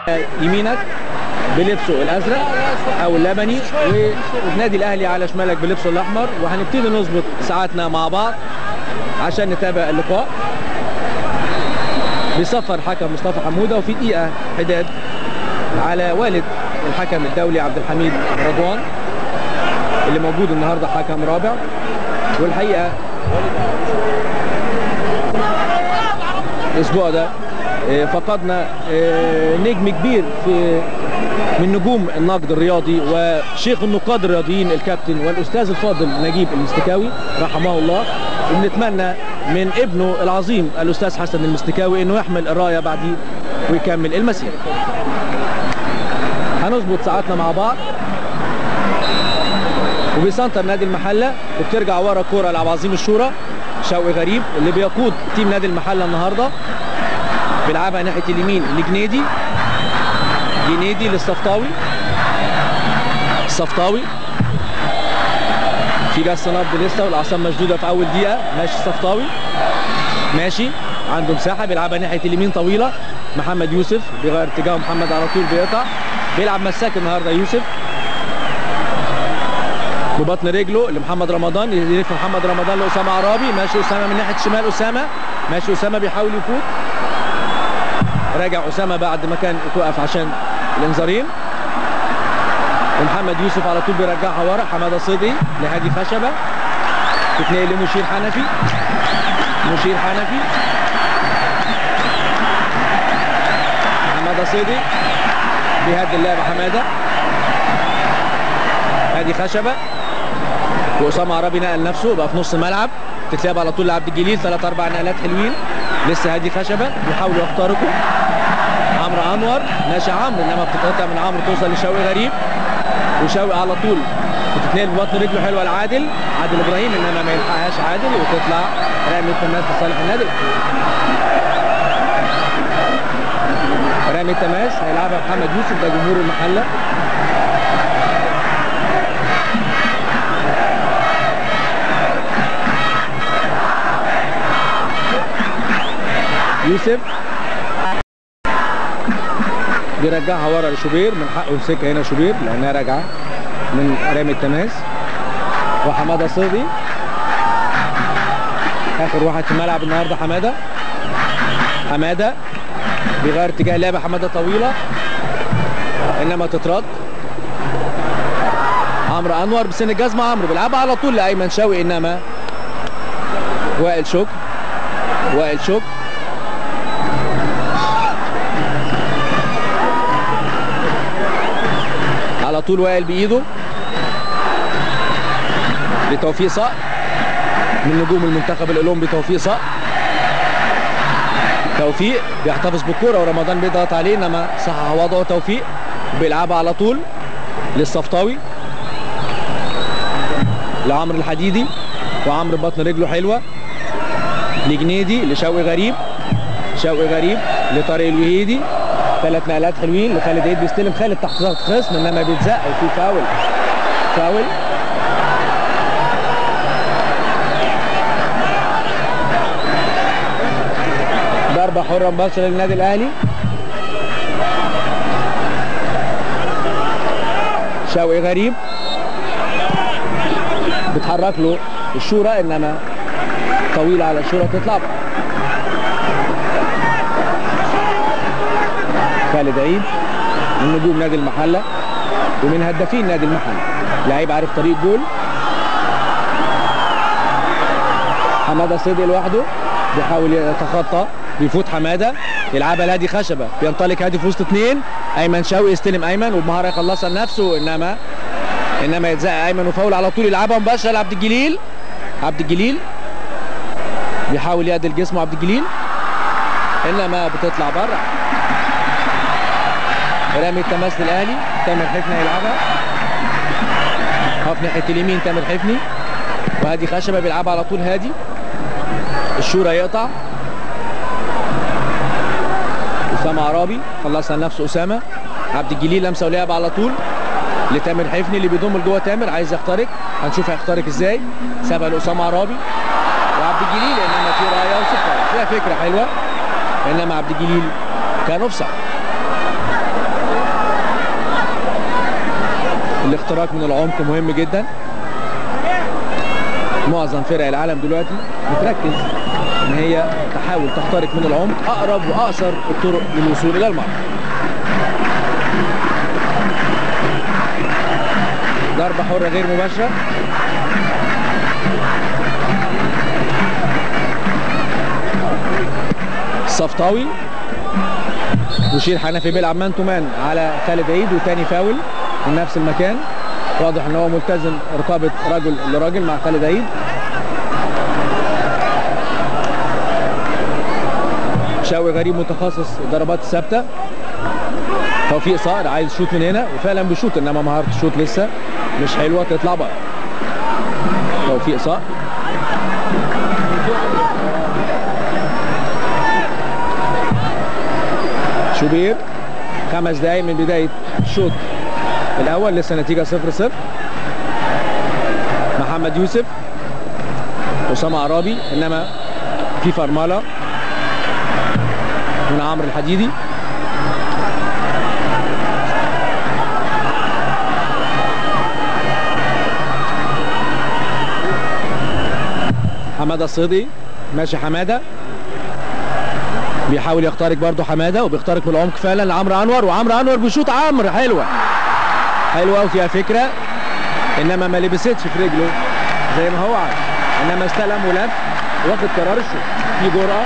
يمينك بلبسه الازرق او اللبني والنادي الاهلي على شمالك بلبسه الاحمر وهنبتدي نظبط ساعاتنا مع بعض عشان نتابع اللقاء بيصفر حكم مصطفى حموده وفي دقيقه حداد على والد الحكم الدولي عبد الحميد رضوان اللي موجود النهارده حكم رابع والحقيقه الاسبوع ده آه، فقدنا آه، نجم كبير في من نجوم النقد الرياضي وشيخ النقاد الرياضيين الكابتن والاستاذ الفاضل نجيب المستكاوي رحمه الله وبنتمنى من ابنه العظيم الاستاذ حسن المستكاوي انه يحمل الرايه بعديه ويكمل المسيره هنظبط ساعاتنا مع بعض وبيسنتر نادي المحله وبترجع ورا كوره لعب عظيم الشورى شوقي غريب اللي بيقود تيم نادي المحله النهارده بيلعبها ناحيه اليمين لجنيدي جنيدي للصفطاوي الصفطاوي في جس نبض لسه والاعصاب مشدوده في اول دقيقه ماشي الصفطاوي ماشي عنده مساحه بيلعبها ناحيه اليمين طويله محمد يوسف بيغير اتجاهه محمد على طول بيقطع بيلعب مساك النهارده يوسف ببطن رجله لمحمد رمضان يلف محمد رمضان لاسامه عرابي ماشي اسامه من ناحيه الشمال اسامه ماشي اسامه بيحاول يفوت راجع اسامه بعد ما كان توقف عشان الانذارين ومحمد يوسف على طول بيرجعها ورا حماده صدقي لهادي خشبه تتنقل لمشير حنفي مشير حنفي حماده صدقي بيهدي اللعبه حماده هادي خشبه واسامه عربي نقل نفسه بقى في نص الملعب تتلعب على طول لعبد الجليل ثلاث اربع نقلات حلوين لسه هادي خشبه بيحاولوا يخترقوا عمرو انور ماشي عمرو انما بتتقطع من عمرو توصل لشوقي غريب وشوقي على طول بتتنقل ببطن رجله حلوه لعادل عادل ابراهيم انما ما يلحقهاش عادل وتطلع رامي التماس لصالح النادي رامي التماس هيلعبها محمد يوسف ده جمهور المحله يوسف بيرجعها ورا لشوبير من حقه يمسكها هنا شوبير لانها راجعه من رامي التماس وحماده صيدي اخر واحد في الملعب النهارده حماده حماده بيغير اتجاه اللعبه حماده طويله انما تترد عمرو انور بسن الجزمه عمرو بيلعبها على طول لايمن شوقي انما وائل شكر وائل شكر على طول وائل بايده لتوفيق صقر من نجوم المنتخب الاولمبي توفيق صقر توفيق بيحتفظ بالكرة ورمضان بيضغط عليه انما صحح وضعه توفيق بيلعبها على طول للصفطاوي لعمرو الحديدي وعمرو بطن رجله حلوه لجنيدي لشوقي غريب شوقي غريب لطارق الوهيدي ثلاث نقلات حلوين لخالد عيد بيستلم خالد تحت ضغط خصم انما بيتزق وفي فاول فاول ضربة حرة مباشرة للنادي الأهلي شوقي غريب بتحرك له الشورى انما طويلة على الشورى تطلع خالد عيد من نجوم نادي المحله ومن هدافين نادي المحله لعيب عارف طريق جول حماده صدقي لوحده بيحاول يتخطى بيفوت حماده يلعبها لهادي خشبه بينطلق هادي في وسط اثنين ايمن شوقي يستلم ايمن وبمهاره يخلصها لنفسه انما انما يتزق ايمن وفاول على طول يلعبها مباشره لعبد الجليل عبد الجليل بيحاول يعدل جسمه عبد الجليل انما بتطلع بره رامي التماس للاهلي تامر حفني هيلعبها في ناحيه اليمين تامر حفني وهادي خشبه بيلعبها على طول هادي الشورى يقطع اسامه عرابي خلصها لنفسه اسامه عبد الجليل لمسه ولعب على طول لتامر حفني اللي بيضم لجوه تامر عايز يخترق هنشوف هيخترق ازاي سابها لاسامه عرابي وعبد الجليل انما في رايه وصفر فيها فكره حلوه انما عبد الجليل كان اوفسايد الاختراق من العمق مهم جدا معظم فرق العالم دلوقتي بتركز ان هي تحاول تخترق من العمق اقرب واقصر الطرق للوصول الى المرمى ضربة حرة غير مباشرة الصفطاوي مشير حنفي بيلعب مان تو مان على خالد عيد وتاني فاول من نفس المكان واضح ان هو ملتزم رقابه رجل لراجل مع خالد عيد شاوي غريب متخصص الضربات الثابته توفيق صقر عايز شوت من هنا وفعلا بيشوط انما مهاره الشوت لسه مش حلوه تطلع بره توفيق صقر شوبير خمس دقايق من بدايه الشوط الاول لسه نتيجه 0 0 محمد يوسف اسامه عرابي انما في فرمله من عمرو الحديدي حماده الصيدي ماشي حماده بيحاول يخترق برضه حماده وبيخترق من العمق فعلا لعمرو انور وعمرو انور بيشوط عمرو حلوه حلوه وفيها فكره انما ما لبستش في رجله زي ما هو عايز انما استلم ولف واخد قرار الشوط في جرأه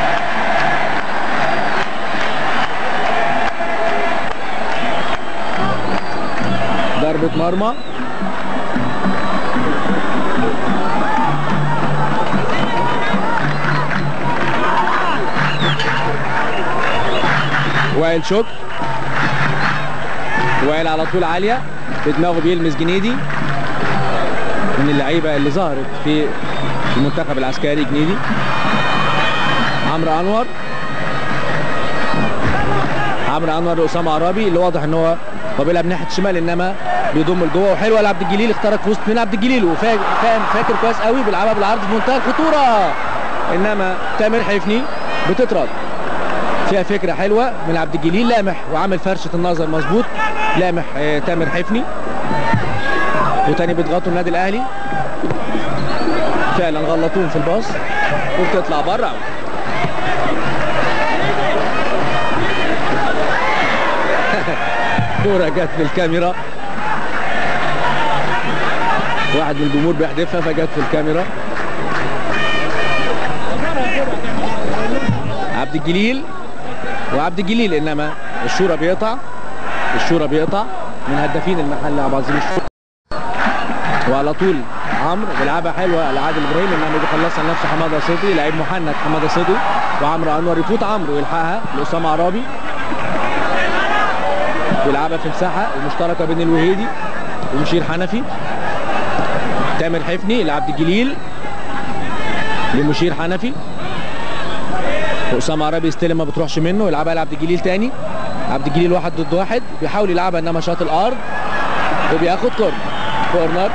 ضربة مرمى وائل شكر وائل على طول عالية بدماغه بيلمس جنيدي من اللعيبة اللي ظهرت في المنتخب العسكري جنيدي عمرو انور عمرو انور لاسامه عرابي اللي واضح ان هو هو بيلعب ناحيه الشمال انما بيضم لجوه وحلوه لعبد الجليل اخترق في وسط من عبد الجليل وفاهم فاكر كويس قوي بيلعبها بالعرض في منتهى الخطوره انما تامر حفني بتترد فيها فكره حلوه من عبد الجليل لامح وعامل فرشه النظر مظبوط لامح آه تامر حفني وتاني بيضغطوا النادي الاهلي فعلا غلطوهم في الباص وبتطلع بره كوره جت في الكاميرا واحد من الجمهور بيحدفها فجت في الكاميرا عبد الجليل وعبد الجليل انما الشورى بيقطع الشورى بيقطع من هدافين المحل عبد العزيز الشورى وعلى طول عمرو بيلعبها حلوه لعادل ابراهيم انما بيخلصها لنفسه حماده صدقي لعيب محنك حماده صدقي وعمرو انور يفوت عمرو ويلحقها لاسامه عرابي بيلعبها في مساحه المشتركه بين الوهيدي ومشير حنفي تامر حفني لعبد الجليل لمشير حنفي واسامه عرابي يستلم ما بتروحش منه يلعبها لعبد الجليل تاني عبد الجليل واحد ضد واحد بيحاول يلعبها انما شاط الارض وبياخد كورنر كورنر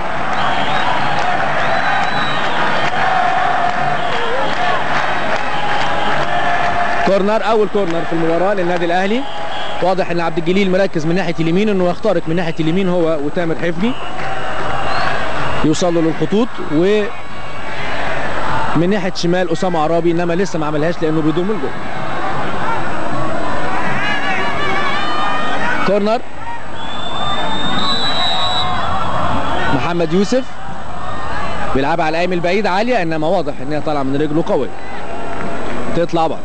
كورنر اول كورنر في المباراه للنادي الاهلي واضح ان عبد الجليل مركز من ناحيه اليمين انه يخترق من ناحيه اليمين هو وتامر حفني يوصلوا للخطوط و من ناحيه شمال اسامه عرابي انما لسه ما عملهاش لانه بيضم الجول كورنر محمد يوسف بيلعبها على الايم البعيد عاليه انما واضح ان هي طالعه من رجله قويه تطلع بره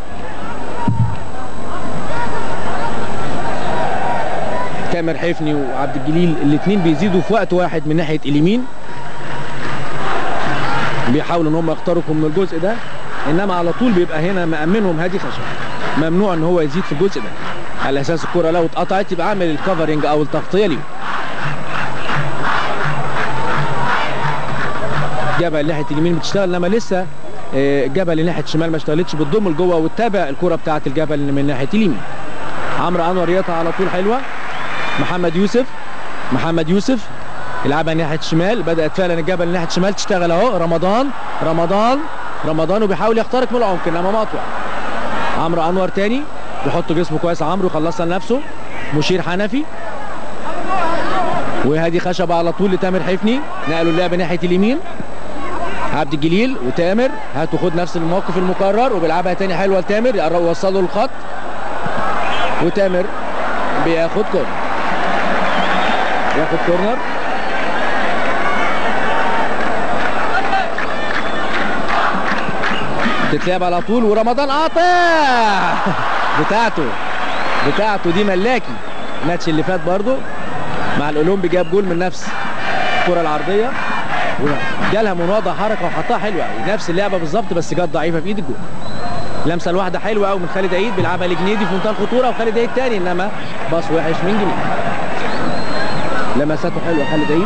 تامر حفني وعبد الجليل الاثنين بيزيدوا في وقت واحد من ناحيه اليمين بيحاولوا ان هم يخترقوا من الجزء ده انما على طول بيبقى هنا مأمنهم هادي خشب ممنوع ان هو يزيد في الجزء ده على اساس الكره لو اتقطعت يبقى عامل الكفرنج او التغطيه ليه جبهه ناحيه اليمين بتشتغل انما لسه الجبهه اللي ناحيه الشمال ما اشتغلتش بتضم لجوه وتتابع الكره بتاعه الجبهه اللي من ناحيه اليمين عمرو انور يقطع على طول حلوه محمد يوسف محمد يوسف يلعبها ناحيه الشمال بدات فعلا الجبهه ناحيه الشمال تشتغل اهو رمضان رمضان رمضان وبيحاول يخترق من العمق انما مقطوع عمرو انور تاني بيحط جسمه كويس عمرو يخلصها لنفسه مشير حنفي وهادي خشبة على طول لتامر حفني نقلوا اللعب ناحية اليمين عبد الجليل وتامر هاتوا خد نفس الموقف المكرر وبيلعبها تاني حلوة لتامر يقرب يوصلوا الخط وتامر بياخد كورنر ياخد كورنر تتلعب على طول ورمضان قاطع بتاعته بتاعته دي ملاكي الماتش اللي فات برضو مع الاولمبي جاب جول من نفس الكره العرضيه وجالها من وضع حركه وحطها حلوه قوي نفس اللعبه بالظبط بس جت ضعيفه في ايد الجول لمسه الواحده حلوه قوي من خالد عيد بيلعبها لجنيدي في منتهى الخطوره وخالد عيد تاني انما باص وحش من جنيدي لمساته حلوه خالد عيد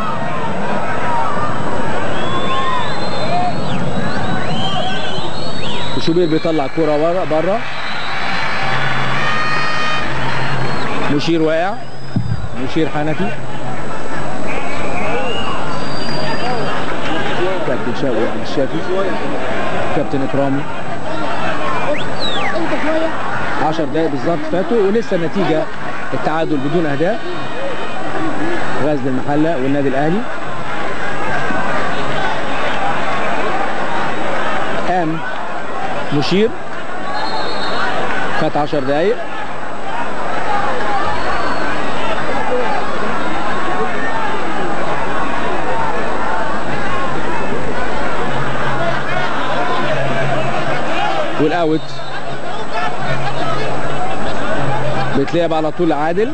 وشوبير بيطلع كوره ورا بره مشير واقع مشير حنفي كابتن شاوي عبد الشافي كابتن اكرامي 10 دقايق بالظبط فاتوا ولسه النتيجه التعادل بدون اهداف غزل المحله والنادي الاهلي قام مشير فات 10 دقايق والاوت بيتلعب على طول عادل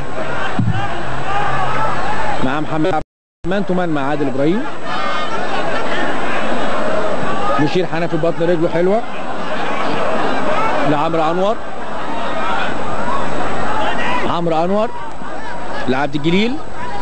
مع محمد مان تو مان مع عادل ابراهيم مشير حنفي بطن رجله حلوه لعمرو انور عمرو انور لعبد الجليل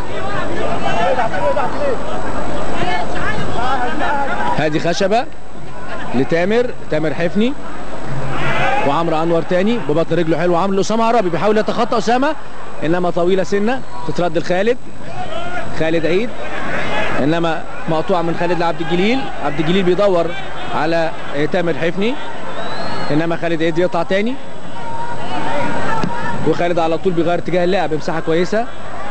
هادي خشبه لتامر تامر حفني وعمرو انور تاني ببطن رجله حلو عمرو اسامه عربي بيحاول يتخطى اسامه انما طويله سنه تترد لخالد خالد عيد انما مقطوعه من خالد لعبد الجليل عبد الجليل بيدور على تامر حفني انما خالد عيد يقطع تاني وخالد على طول بيغير اتجاه اللعب مساحه كويسه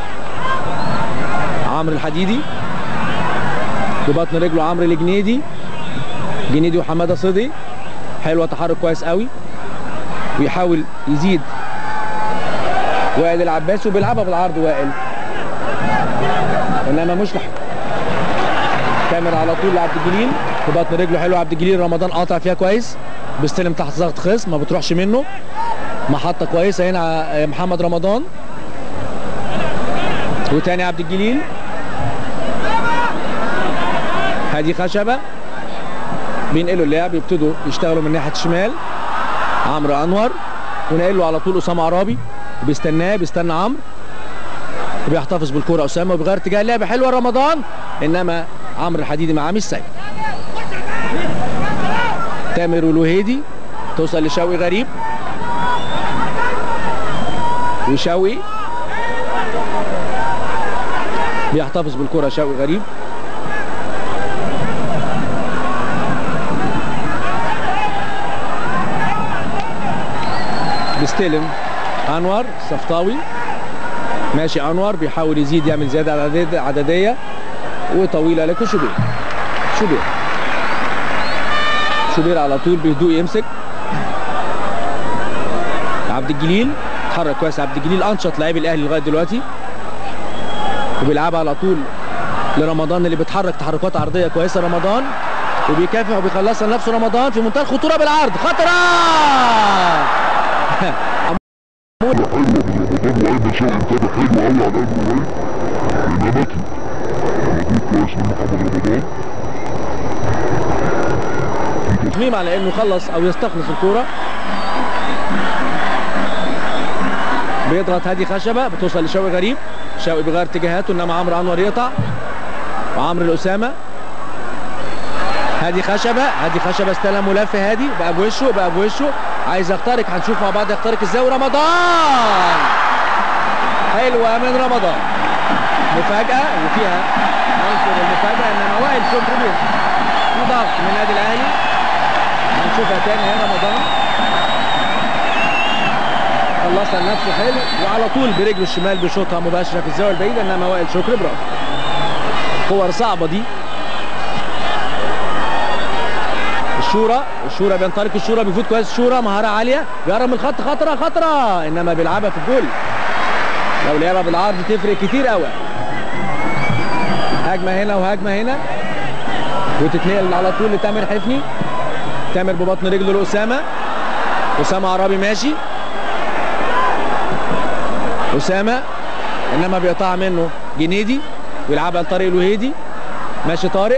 عمرو الحديدي ببطن رجله عمرو الجنيدي جنيدي وحماده صدي حلوه تحرك كويس قوي ويحاول يزيد وائل العباس وبيلعبها بالعرض وائل انما مش لحق تامر على طول لعبد الجليل ببطن رجله حلو عبد الجليل رمضان قاطع فيها كويس بيستلم تحت ضغط خصم ما بتروحش منه محطه كويسه هنا محمد رمضان وتاني عبد الجليل هادي خشبه بينقلوا اللعب يبتدوا يشتغلوا من ناحيه الشمال عمرو انور ونقل له على طول اسامه عرابي بيستناه بيستنى عمرو وبيحتفظ بالكرة اسامه وبيغير اتجاه اللعب حلوه رمضان انما عمرو الحديدي معاه مش سيء تامر والوهيدي توصل لشوقي غريب وشوقي بيحتفظ بالكرة شوقي غريب بيستلم انور صفطاوي ماشي انور بيحاول يزيد يعمل زياده عدديه وطويله لكن شوبير شوبير شوبير على طول بهدوء يمسك عبد الجليل اتحرك كويس عبد الجليل انشط لاعبي الاهلي لغايه دلوقتي وبيلعبها على طول لرمضان اللي بيتحرك تحركات عرضيه كويسه رمضان وبيكافح وبيخلصها لنفسه رمضان في منتهى الخطوره بالعرض خطره حلوه من رمضان وايمن شوقي متابع حلو قوي على قلب قريب لنمتي مجهود كويس من محمد رمضان تصميم على انه يخلص او يستخلص الكوره بيضغط هادي خشبه بتوصل لشوقي غريب شوقي بيغير اتجاهاته انما عمرو انور يقطع وعمرو الاسامه هادي خشبه هادي خشبه استلم ولف هادي بقى بوشه بقى بوشه عايز يخترق هنشوف مع بعض يخترق ازاي ورمضان حلوه من رمضان مفاجاه وفيها عنصر المفاجاه انما وائل كونتريبيوت في ضغط من النادي الاهلي هنشوفها تاني هنا رمضان خلصها لنفسه حلو وعلى طول برجله الشمال بيشوطها مباشره في الزاويه البعيده انما وائل شكري برافو كور صعبه دي الشورى الشورى بينطلق الشورى بيفوت كويس الشورى مهاره عاليه بيقرب من الخط خطره خطره انما بيلعبها في الجول لو لعبها بالعرض تفرق كتير قوي هجمه هنا وهجمه هنا وتتنقل على طول لتامر حفني تامر ببطن رجله لاسامه اسامه عرابي ماشي اسامه انما بيقطع منه جنيدي ويلعبها لطارق الوهيدي ماشي طارق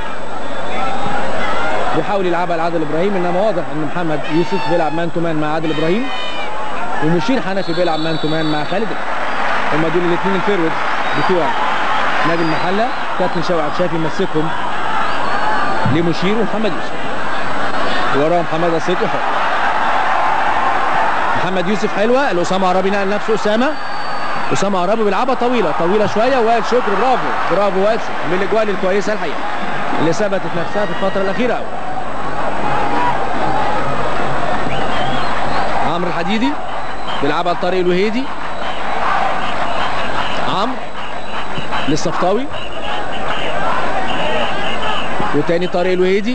بيحاول يلعبها لعادل ابراهيم انما واضح ان محمد يوسف بيلعب مان تو مان مع عادل ابراهيم ومشير حنفي بيلعب مان تو مان مع خالد هم دول الاثنين الفيرود بتوع نادي المحله كابتن شوقي عبد الشافي مسكهم لمشير ومحمد يوسف وراهم محمد السيد وحر محمد يوسف حلوه لاسامه عرابي نقل نفسه اسامه اسامه عرابي بيلعبها طويله طويله شويه وائل شكر برافو برافو وائل شكر من الاجوال الكويسه الحقيقه اللي ثبتت نفسها في الفتره الاخيره قوي عمرو الحديدي بيلعبها لطارق الوهيدي عمرو للصفطاوي وتاني طارق الوهيدي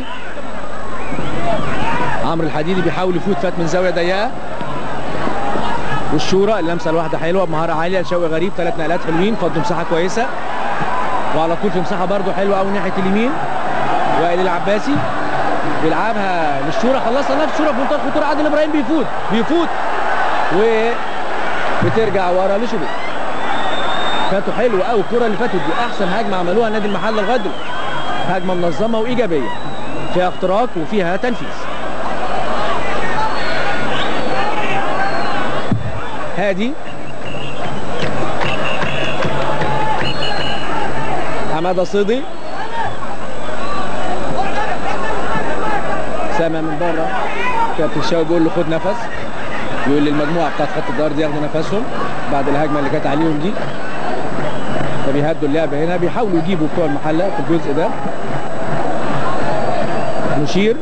عمرو الحديدي بيحاول يفوت فات من زاويه ضيقه والشورى اللمسه الواحده حلوه بمهاره عاليه لشوقي غريب ثلاث نقلات حلوين فضوا مساحه كويسه وعلى طول في مساحه برده حلوه قوي ناحيه اليمين وائل العباسي بيلعبها للشورى خلصها نفس الشورى في منطقه خطوره عادل ابراهيم بيفوت بيفوت وبترجع ورا لشبيك فاتوا حلو قوي الكره اللي فاتت دي احسن هجمه عملوها نادي المحله لغايه دلوقتي هجمه منظمه وايجابيه فيها اختراق وفيها تنفيذ هادي حماده صيدي سامع من بره كابتن الشاوي بيقول له خد نفس يقول للمجموعه بتاعت خط الدار دي ياخدوا نفسهم بعد الهجمه اللي كانت عليهم دي فبيهدوا اللعبه هنا بيحاولوا يجيبوا بتوع المحله في الجزء ده مشير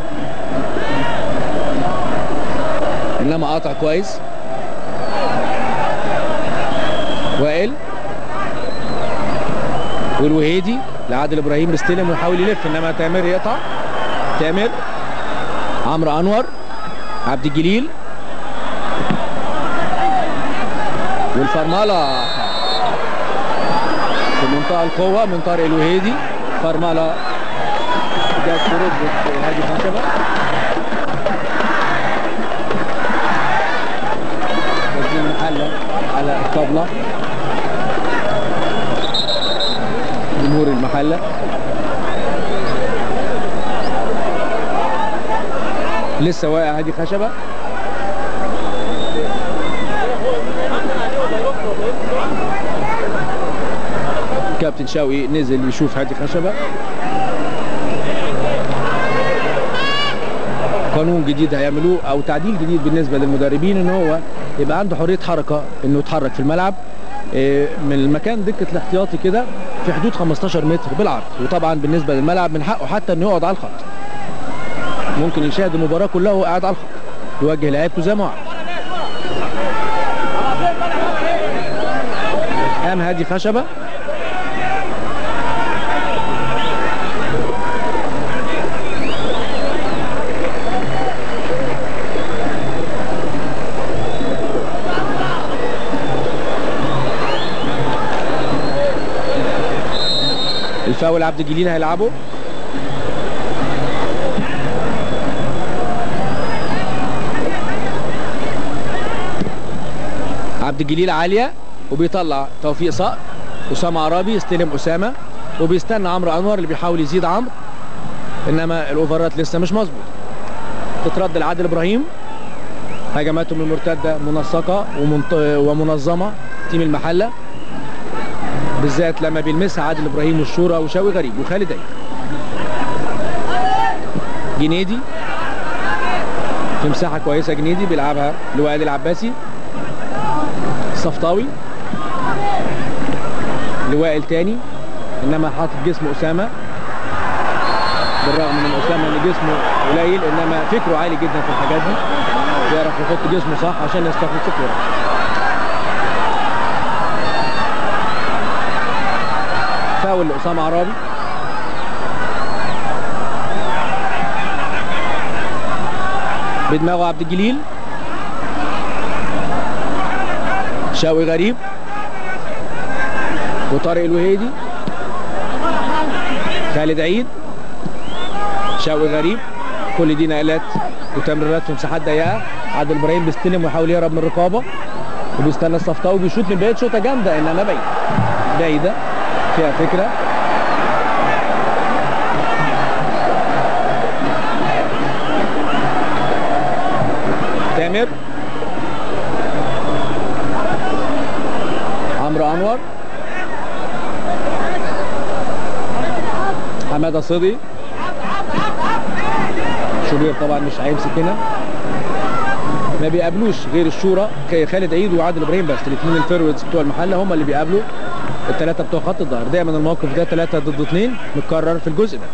انما قاطع كويس وائل والوهيدي لعادل ابراهيم بيستلم ويحاول يلف انما تامر يقطع تامر عمرو انور عبد الجليل والفرمله في منتهى القوه من طارق الوهيدي فرمله جت في ركبه هادي خشبه تسجيل المحله على الطبله جمهور المحله لسه واقع هادي خشبه كابتن شوقي نزل يشوف هادي خشبه قانون جديد هيعملوه او تعديل جديد بالنسبه للمدربين ان هو يبقى عنده حريه حركه انه يتحرك في الملعب إيه، من المكان دكه الاحتياطي كده في حدود 15 متر بالعرض وطبعا بالنسبه للملعب من حقه حتى انه يقعد على الخط ممكن يشاهد المباراه كلها وهو قاعد على الخط يوجه لعيبته زي ما هو عاوز. قام هادي خشبه الفاول عبد الجليل هيلعبه عبد الجليل عاليه وبيطلع توفيق صقر اسامه عرابي يستلم اسامه وبيستنى عمرو انور اللي بيحاول يزيد عمرو انما الاوفرات لسه مش مظبوط تترد لعادل ابراهيم هجماتهم المرتده منسقه ومنط... ومنظمه تيم المحله بالذات لما بيلمسها عادل ابراهيم والشورى وشوقي غريب وخالد عيد جنيدي في مساحه كويسه جنيدي بيلعبها لوائل العباسي صفطاوي لوائل تاني انما حاطط جسم اسامه بالرغم من اسامه ان جسمه قليل انما فكره عالي جدا في الحاجات دي يعرف يحط جسمه صح عشان يستخلص الكوره فاول لاسامه عرابي بدماغه عبد الجليل شوقي غريب وطارق الوهيدي خالد عيد شوقي غريب كل دي نقلات وتمريرات في مساحات ضيقه عادل ابراهيم بيستلم ويحاول يهرب من الرقابه وبيستنى الصفطاوي بيشوط من بعيد شوطه جامده انما بعيد بعيده فيها فكره تامر عمرو انور حماده صدي شوبير طبعا مش هيمسك هنا ما بيقابلوش غير الشورى خالد عيد وعادل ابراهيم بس الاثنين الفيرويدز بتوع المحله هم اللي بيقابلوا الثلاثه بتوع خط الظهر دايما الموقف ده ثلاثه ضد اثنين متكرر في الجزء ده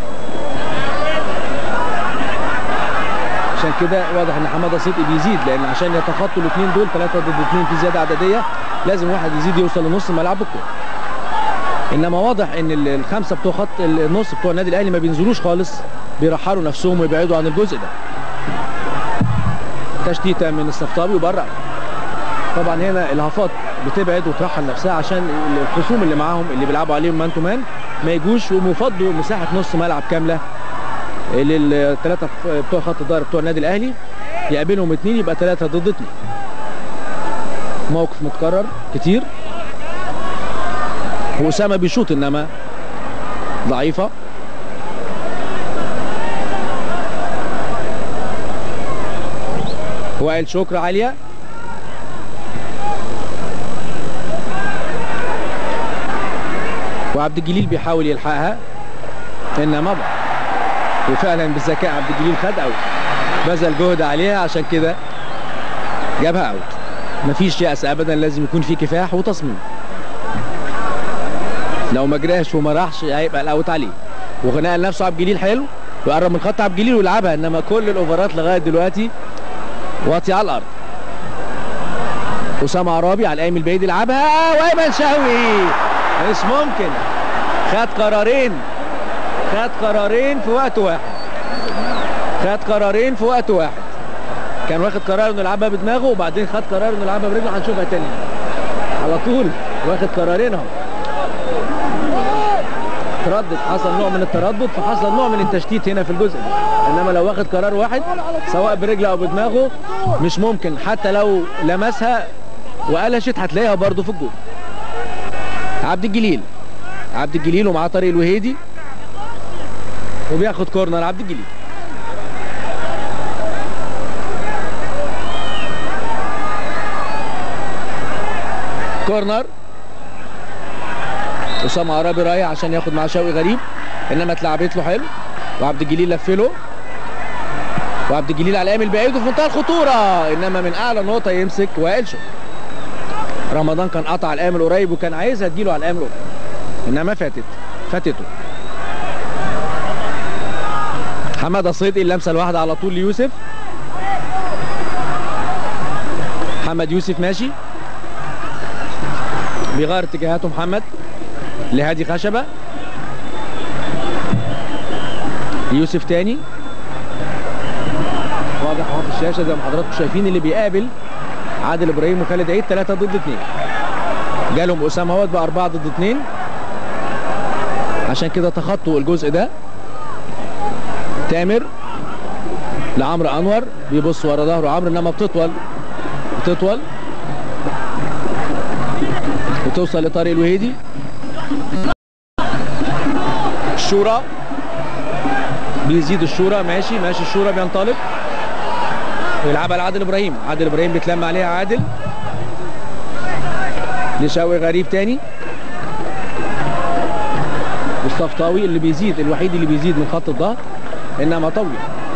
عشان كده واضح ان حماده صدقي بيزيد لان عشان يتخطوا الاثنين دول ثلاثه ضد اثنين في زياده عدديه لازم واحد يزيد يوصل لنص ملعب الكوره انما واضح ان ال- الخمسه بتوع خط النص بتوع النادي الاهلي ما بينزلوش خالص بيرحلوا نفسهم ويبعدوا عن الجزء ده تشتيته من الصفطاوي وبره طبعا هنا الهافات بتبعد وترحل نفسها عشان الخصوم اللي معاهم اللي بيلعبوا عليهم مان تو مان ما يجوش ومفضوا مساحه نص ملعب كامله للثلاثه بتوع خط الظهر بتوع النادي الاهلي يقابلهم اثنين يبقى ثلاثه ضد اثنين موقف متكرر كتير واسامه بيشوط انما ضعيفه وائل شكر عاليه وعبد الجليل بيحاول يلحقها انما ضاع وفعلا بالذكاء عبد الجليل خد اوت بذل جهد عليها عشان كده جابها اوت مفيش يأس ابدا لازم يكون في كفاح وتصميم لو ما جراش وما راحش هيبقى الاوت عليه وغناء لنفسه عبد الجليل حلو ويقرب من خط عبد الجليل ويلعبها انما كل الاوفرات لغايه دلوقتي واطي على الارض اسامه عرابي على القايم البعيد يلعبها وايمن شوقي مش ممكن خد قرارين خد قرارين في وقت واحد خد قرارين في وقت واحد كان واخد قرار انه يلعبها بدماغه وبعدين خد قرار انه يلعبها برجله هنشوفها تاني على طول واخد قرارين اهو تردد حصل نوع من التردد فحصل نوع من التشتيت هنا في الجزء ده انما لو واخد قرار واحد سواء برجله او بدماغه مش ممكن حتى لو لمسها وقلشت هتلاقيها برضه في الجول عبد الجليل عبد الجليل ومعاه طارق الوهيدي وبياخد كورنر عبد الجليل كورنر اسامه عرابي رايح عشان ياخد معاه شوقي غريب انما اتلعبت له حلو وعبد الجليل لف له وعبد الجليل على القايم البعيد وفي منتهى الخطوره انما من اعلى نقطه يمسك وائل شكر رمضان كان قطع القايم القريب وكان عايزها تجيله على القايم القريب انما فاتت فاتته حماده صدقي اللمسه الواحده على طول ليوسف محمد يوسف ماشي بيغير اتجاهاته محمد لهادي خشبه يوسف تاني واضح اهو في الشاشه زي ما حضراتكم شايفين اللي بيقابل عادل ابراهيم وخالد عيد 3 ضد 2 جالهم اسامه اهوت بقى 4 ضد 2 عشان كده تخطوا الجزء ده تامر لعمرو انور بيبص ورا ظهره عمرو انما بتطول بتطول وتوصل لطارق الوهيدي الشورى بيزيد الشورى ماشي ماشي الشورى بينطلق ويلعبها لعادل ابراهيم عادل ابراهيم بيتلم عليها عادل لشوقي غريب تاني والصفطاوي اللي بيزيد الوحيد اللي بيزيد من خط الظهر انما طويل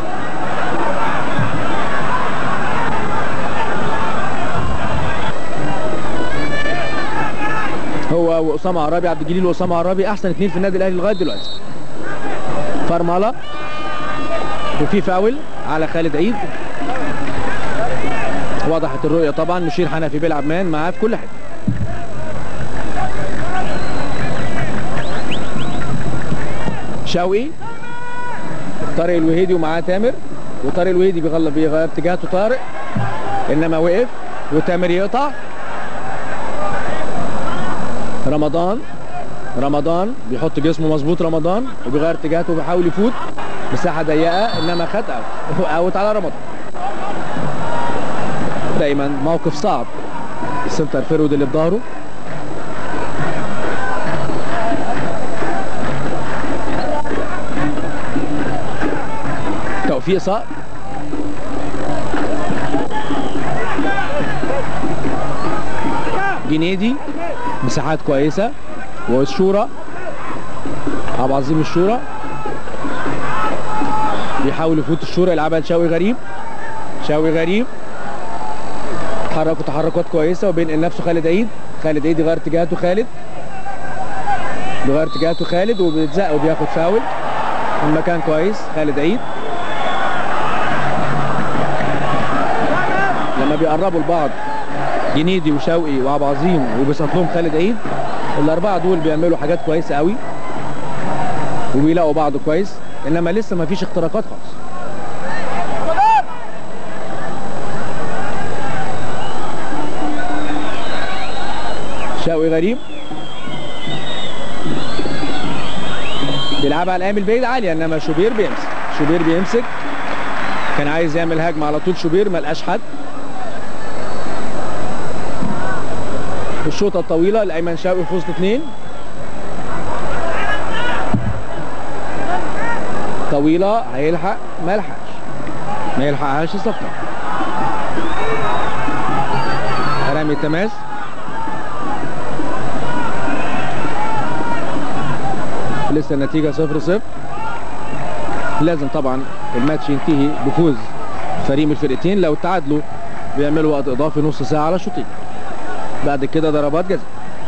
هو واسامه عرابي عبد الجليل واسامه عرابي احسن اثنين في النادي الاهلي لغايه دلوقتي فرمله وفي فاول على خالد عيد وضحت الرؤية طبعا مشير حنفي بيلعب مان معاه في كل حته شوقي طارق الوهيدي ومعاه تامر وطارق الوهيدي بيغلب بيغير اتجاهته طارق انما وقف وتامر يقطع رمضان رمضان بيحط جسمه مظبوط رمضان وبيغير اتجاهته وبيحاول يفوت مساحه ضيقه انما خد اوت اوت على رمضان دايما موقف صعب السنتر فيرود اللي في ظهره توفيق صقر جنيدي مساحات كويسة والشورى عبد العظيم الشورى بيحاول يفوت الشورى يلعبها لشاوي غريب شاوي غريب تحركوا تحركات كويسة وبينقل نفسه خالد عيد خالد عيد يغير اتجاهاته خالد بيغير اتجاهاته خالد وبيتزق وبياخد فاول المكان كويس خالد عيد لما بيقربوا لبعض جنيدي وشوقي وعبد العظيم وبيصط لهم خالد عيد الاربعه دول بيعملوا حاجات كويسه قوي وبيلاقوا بعض كويس انما لسه ما فيش اختراقات خالص شوقي غريب بيلعبها على الايام البعيد عاليه انما شوبير بيمسك شوبير بيمسك كان عايز يعمل هجمه على طول شوبير ما لقاش حد الشوطه الطويله لايمن شوقي في وسط اثنين طويله هيلحق ما يلحقش ما يلحقهاش الصفقه رامي التماس لسه النتيجه صفر صفر لازم طبعا الماتش ينتهي بفوز فريق من الفرقتين لو تعادلوا بيعملوا وقت اضافي نص ساعه على شوطين بعد كده ضربات جزاء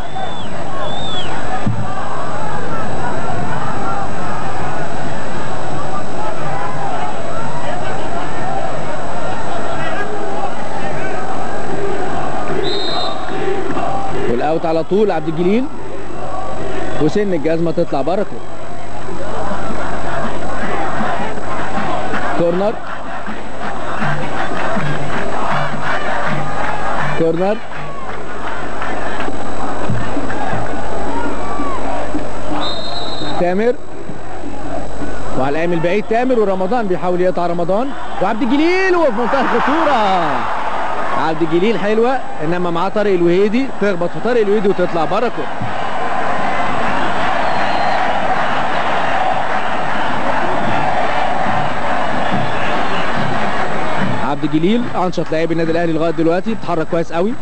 والاوت على طول عبد الجليل وسن الجزمه تطلع بره كورنر كورنر تامر وعلى الايام البعيد تامر ورمضان بيحاول يقطع رمضان وعبد الجليل وفي منتهى الخطوره عبد الجليل حلوه انما معاه طارق الوهيدي تخبط في طارق الوهيدي وتطلع بره كورنر عبد الجليل انشط لاعب النادي الاهلي لغايه دلوقتي بيتحرك كويس قوي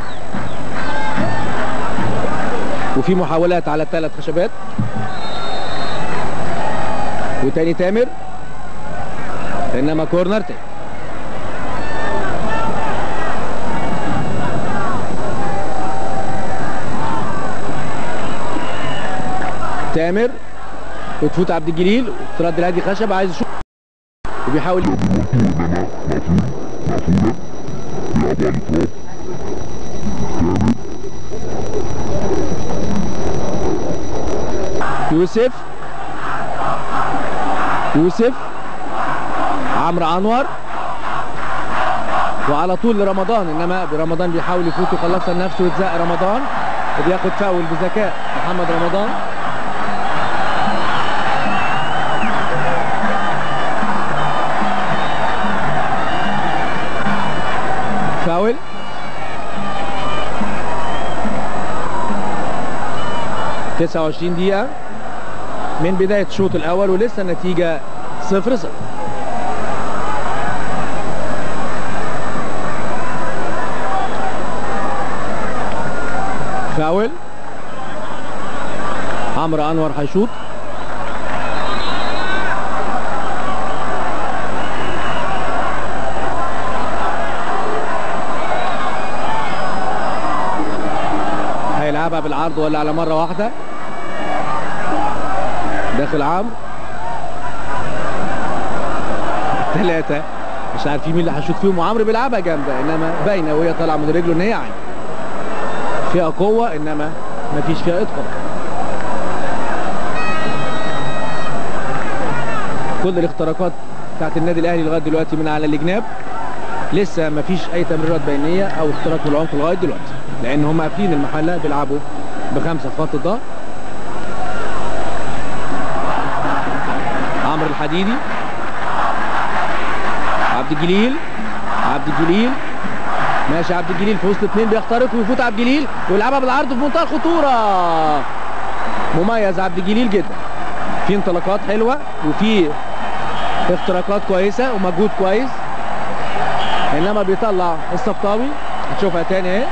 وفي محاولات على الثلاث خشبات وتاني تامر انما كورنر تاني تامر وتفوت عبد الجليل وترد الهادي خشب عايز يشوف وبيحاول يوسف يوسف عمرو انور وعلى طول لرمضان انما رمضان بيحاول يفوت ويخلصها لنفسه ويتزق رمضان وبياخد فاول بذكاء محمد رمضان فاول تسعة وعشرين دقيقة من بداية الشوط الأول ولسه النتيجة صفر صفر فاول عمرو أنور هيشوط هيلعبها بالعرض ولا على مرة واحدة داخل عمرو ثلاثة مش عارفين مين اللي هيشوط فيهم وعمرو بيلعبها جامده انما باينه وهي طالعه من رجله ان هي عين فيها قوه انما ما فيش فيها اتقان كل الاختراقات بتاعت النادي الاهلي لغايه دلوقتي من على الجناب لسه ما فيش اي تمريرات بينيه او اختراق بالعمق لغايه دلوقتي لان هم قافلين المحله بيلعبوا بخمسه في خط الظهر عمرو الحديدي عبد الجليل عبد الجليل ماشي عبد الجليل في وسط اثنين بيخترق ويفوت عبد الجليل ويلعبها بالعرض في منتهى الخطوره مميز عبد الجليل جدا في انطلاقات حلوه وفي اختراقات كويسه ومجهود كويس انما بيطلع الصفطاوي هتشوفها تاني اهي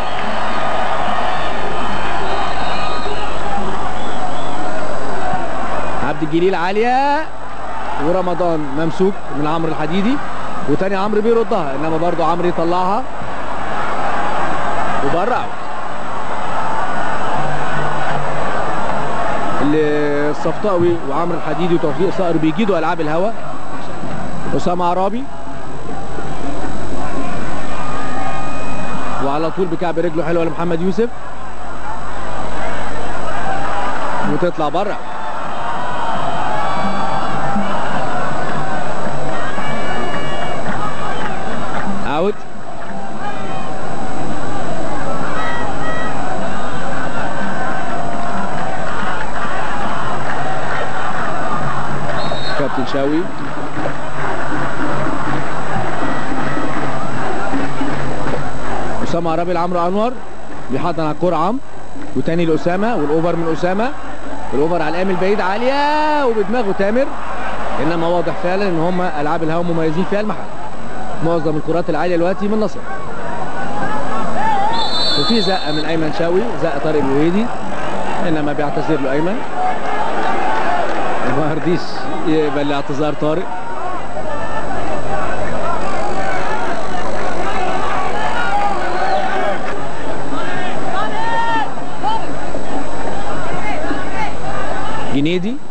عبد الجليل عاليه ورمضان ممسوك من عمرو الحديدي وتاني عمرو بيردها انما برضه عمرو يطلعها وبره اوت اللي الصفطاوي وعمرو الحديدي وتوفيق صقر بيجيدوا العاب الهوا اسامه عرابي وعلى طول بكعب رجله حلوه لمحمد يوسف وتطلع بره اوت كابتن شاوي اسامه عربي لعمرو انور بيحضن على الكوره عمرو وتاني لاسامه والاوفر من اسامه الاوفر على الامل بعيد عاليه وبدماغه تامر انما واضح فعلا ان هم العاب الهوا مميزين فيها المحل معظم الكرات العاليه دلوقتي من نصر وفي زقه من ايمن شاوي زقه طارق الوهيدي انما بيعتذر له ايمن ما رضيش يقبل اعتذار طارق جنيدي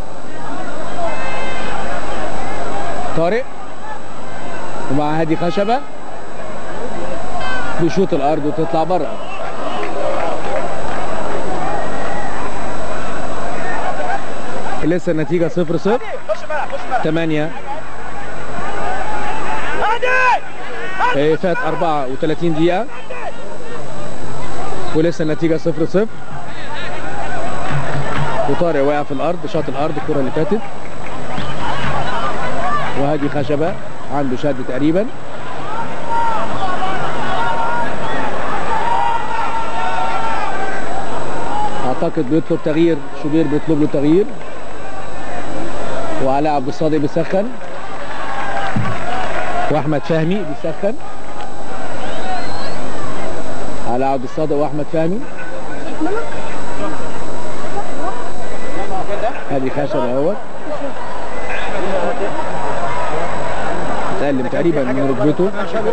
طارق ومع هادي خشبه بيشوط الارض وتطلع بره لسه النتيجه 0 0 8 إيه، فات 34 دقيقه ولسه النتيجه 0 0 وطارق وقع في الارض شاط الارض الكره اللي فاتت وهادي خشبه عنده شد تقريبا اعتقد بيطلب تغيير شوبير بيطلب له تغيير وعلاء عبد الصادق بيسخن واحمد فهمي بيسخن علاء عبد الصادق واحمد فهمي هذه خشبه اهوت اتألم تقريبا من ركبته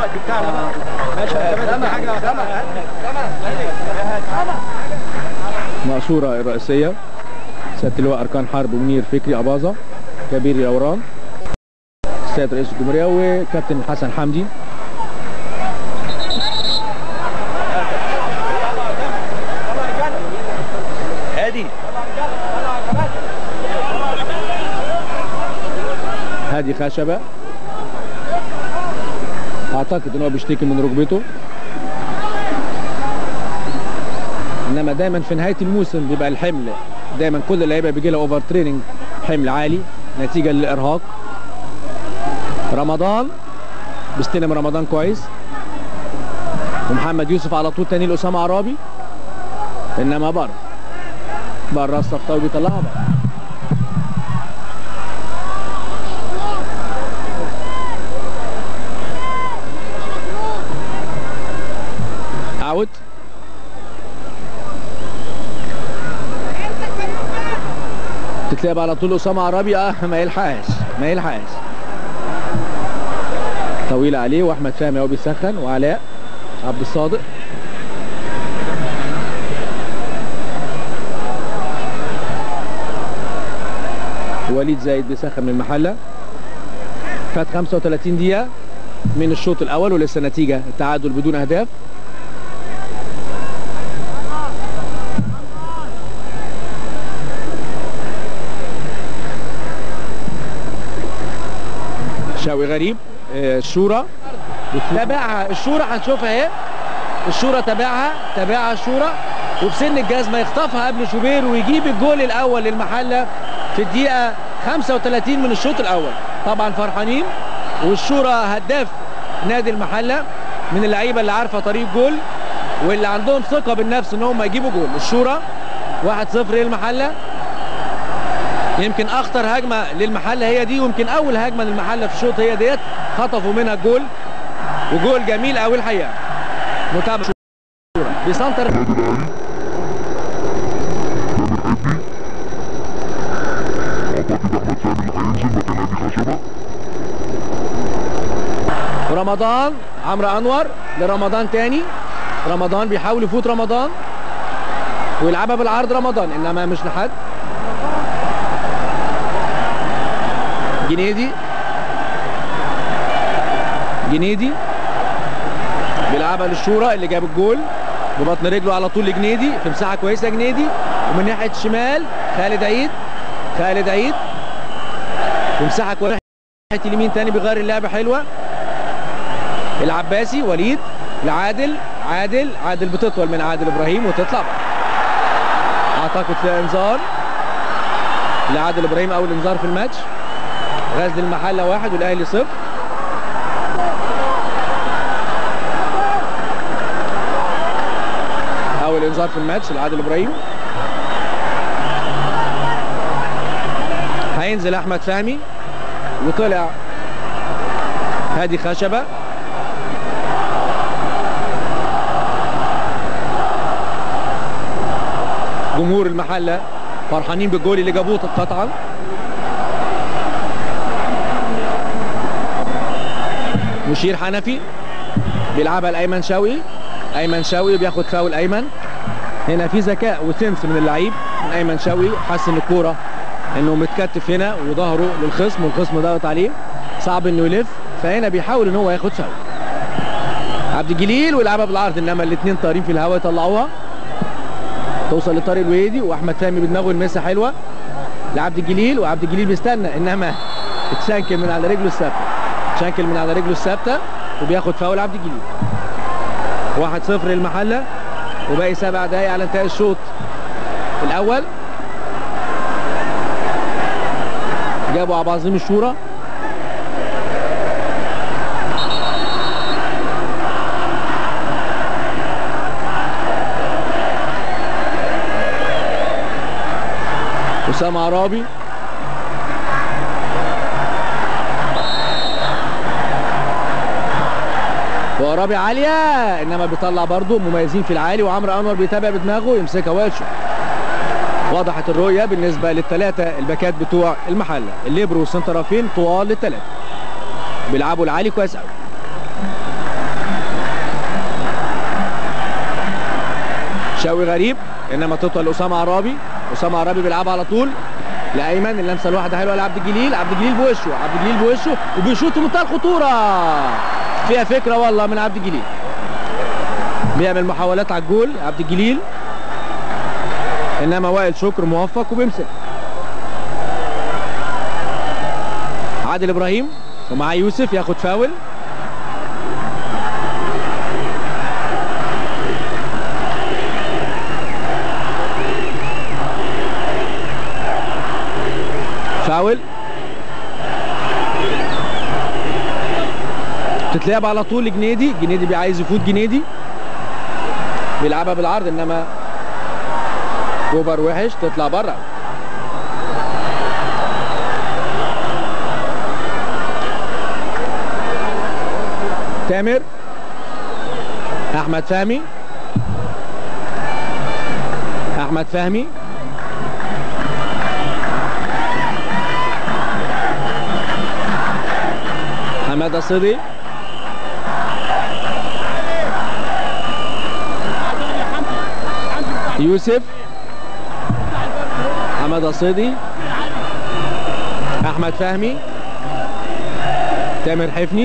مقصورة الرئيسية سيادة اللواء أركان حرب منير فكري أباظة كبير يوران السيد رئيس الجمهورية وكابتن حسن حمدي هادي هادي خشبة اعتقد ان هو بيشتكي من ركبته انما دايما في نهايه الموسم بيبقى الحمل دايما كل اللعيبه بيجي لها اوفر تريننج حمل عالي نتيجه للارهاق رمضان بيستلم رمضان كويس ومحمد يوسف على طول تاني لاسامه عرابي انما بره بره الصفطاوي بيطلعها بره اوت تتلعب على طول اسامه عرابي اه ما يلحقش ما يلحقش طويله عليه واحمد فهمي اهو بيسخن وعلاء عبد الصادق وليد زايد بيسخن من المحله فات 35 دقيقة من الشوط الأول ولسه نتيجة التعادل بدون أهداف شوقي غريب آه، الشورى تابعها الشورى هنشوفها اهي الشورى تابعها تابعها الشورى وبسن الجزمه يخطفها قبل شوبير ويجيب الجول الاول للمحله في الدقيقه 35 من الشوط الاول طبعا فرحانين والشورى هداف نادي المحله من اللعيبه اللي عارفه طريق جول واللي عندهم ثقه بالنفس ان هم يجيبوا جول الشورى 1-0 للمحله يمكن اخطر هجمه للمحله هي دي ويمكن اول هجمه للمحله في الشوط هي ديت خطفوا منها الجول وجول جميل قوي الحقيقه متابعه بيسنتر النادي الاهلي تامر حبي اعتقد احمد سامي اللي هينزل مكان هادي خشبه رمضان عمرو انور لرمضان تاني رمضان بيحاول يفوت رمضان ويلعبها بالعرض رمضان انما مش لحد جنيدي جنيدي بيلعبها للشورى اللي جاب الجول ببطن رجله على طول لجنيدي في مساحه كويسه جنيدي ومن ناحيه الشمال خالد عيد خالد عيد في مساحه كويسه ناحيه اليمين تاني بيغير اللعبه حلوه العباسي وليد لعادل عادل عادل بتطول من عادل ابراهيم وتطلع بره. اعتقد فيها انذار لعادل ابراهيم اول انذار في الماتش غزل المحله واحد والاهلي صفر اول انذار في الماتش لعادل ابراهيم هينزل احمد فهمي وطلع هادي خشبه جمهور المحله فرحانين بالجول اللي جابوه قطعا مشير حنفي بيلعبها لايمن شوقي ايمن شوقي بياخد فاول ايمن هنا في ذكاء وسنس من اللعيب من ايمن شوقي حس ان الكوره انه متكتف هنا وظهره للخصم والخصم ضغط عليه صعب انه يلف فهنا بيحاول ان هو ياخد فاول عبد الجليل ويلعبها بالعرض انما الاثنين طايرين في الهواء يطلعوها توصل لطارق الويدي واحمد فهمي بدماغه المسه حلوه لعبد الجليل وعبد الجليل بيستنى انما اتشنكل من على رجله الثابته شنكل من على رجله الثابته وبياخد فاول عبد الجليل 1-0 للمحله وباقي سبع دقايق على انتهاء الشوط الاول جابوا عبد العظيم الشورى اسامه عرابي وعرابي عاليه انما بيطلع برضه مميزين في العالي وعمرو انور بيتابع بدماغه يمسكها ويلشو وضحت الرؤيه بالنسبه للثلاثه الباكات بتوع المحله الليبرو والسنترافين طوال للثلاثه بيلعبوا العالي كويس قوي شوقي غريب انما تطول لاسامه عرابي اسامه عرابي بيلعبها على طول لايمن اللمسه الواحده حلوه لعبد الجليل عبد الجليل بوشه عبد الجليل بوشه وبيشوط في منتهى الخطوره فيها فكره والله من عبد الجليل بيعمل محاولات على الجول عبد الجليل انما وائل شكر موفق وبيمسك عادل ابراهيم ومعاه يوسف ياخد فاول فاول تتلعب على طول لجنيدي جنيدي بي عايز يفوت جنيدي بيلعبها بالعرض انما اوفر وحش تطلع بره تامر احمد فهمي احمد فهمي حماده صدي يوسف حماده صدي احمد فهمي تامر حفني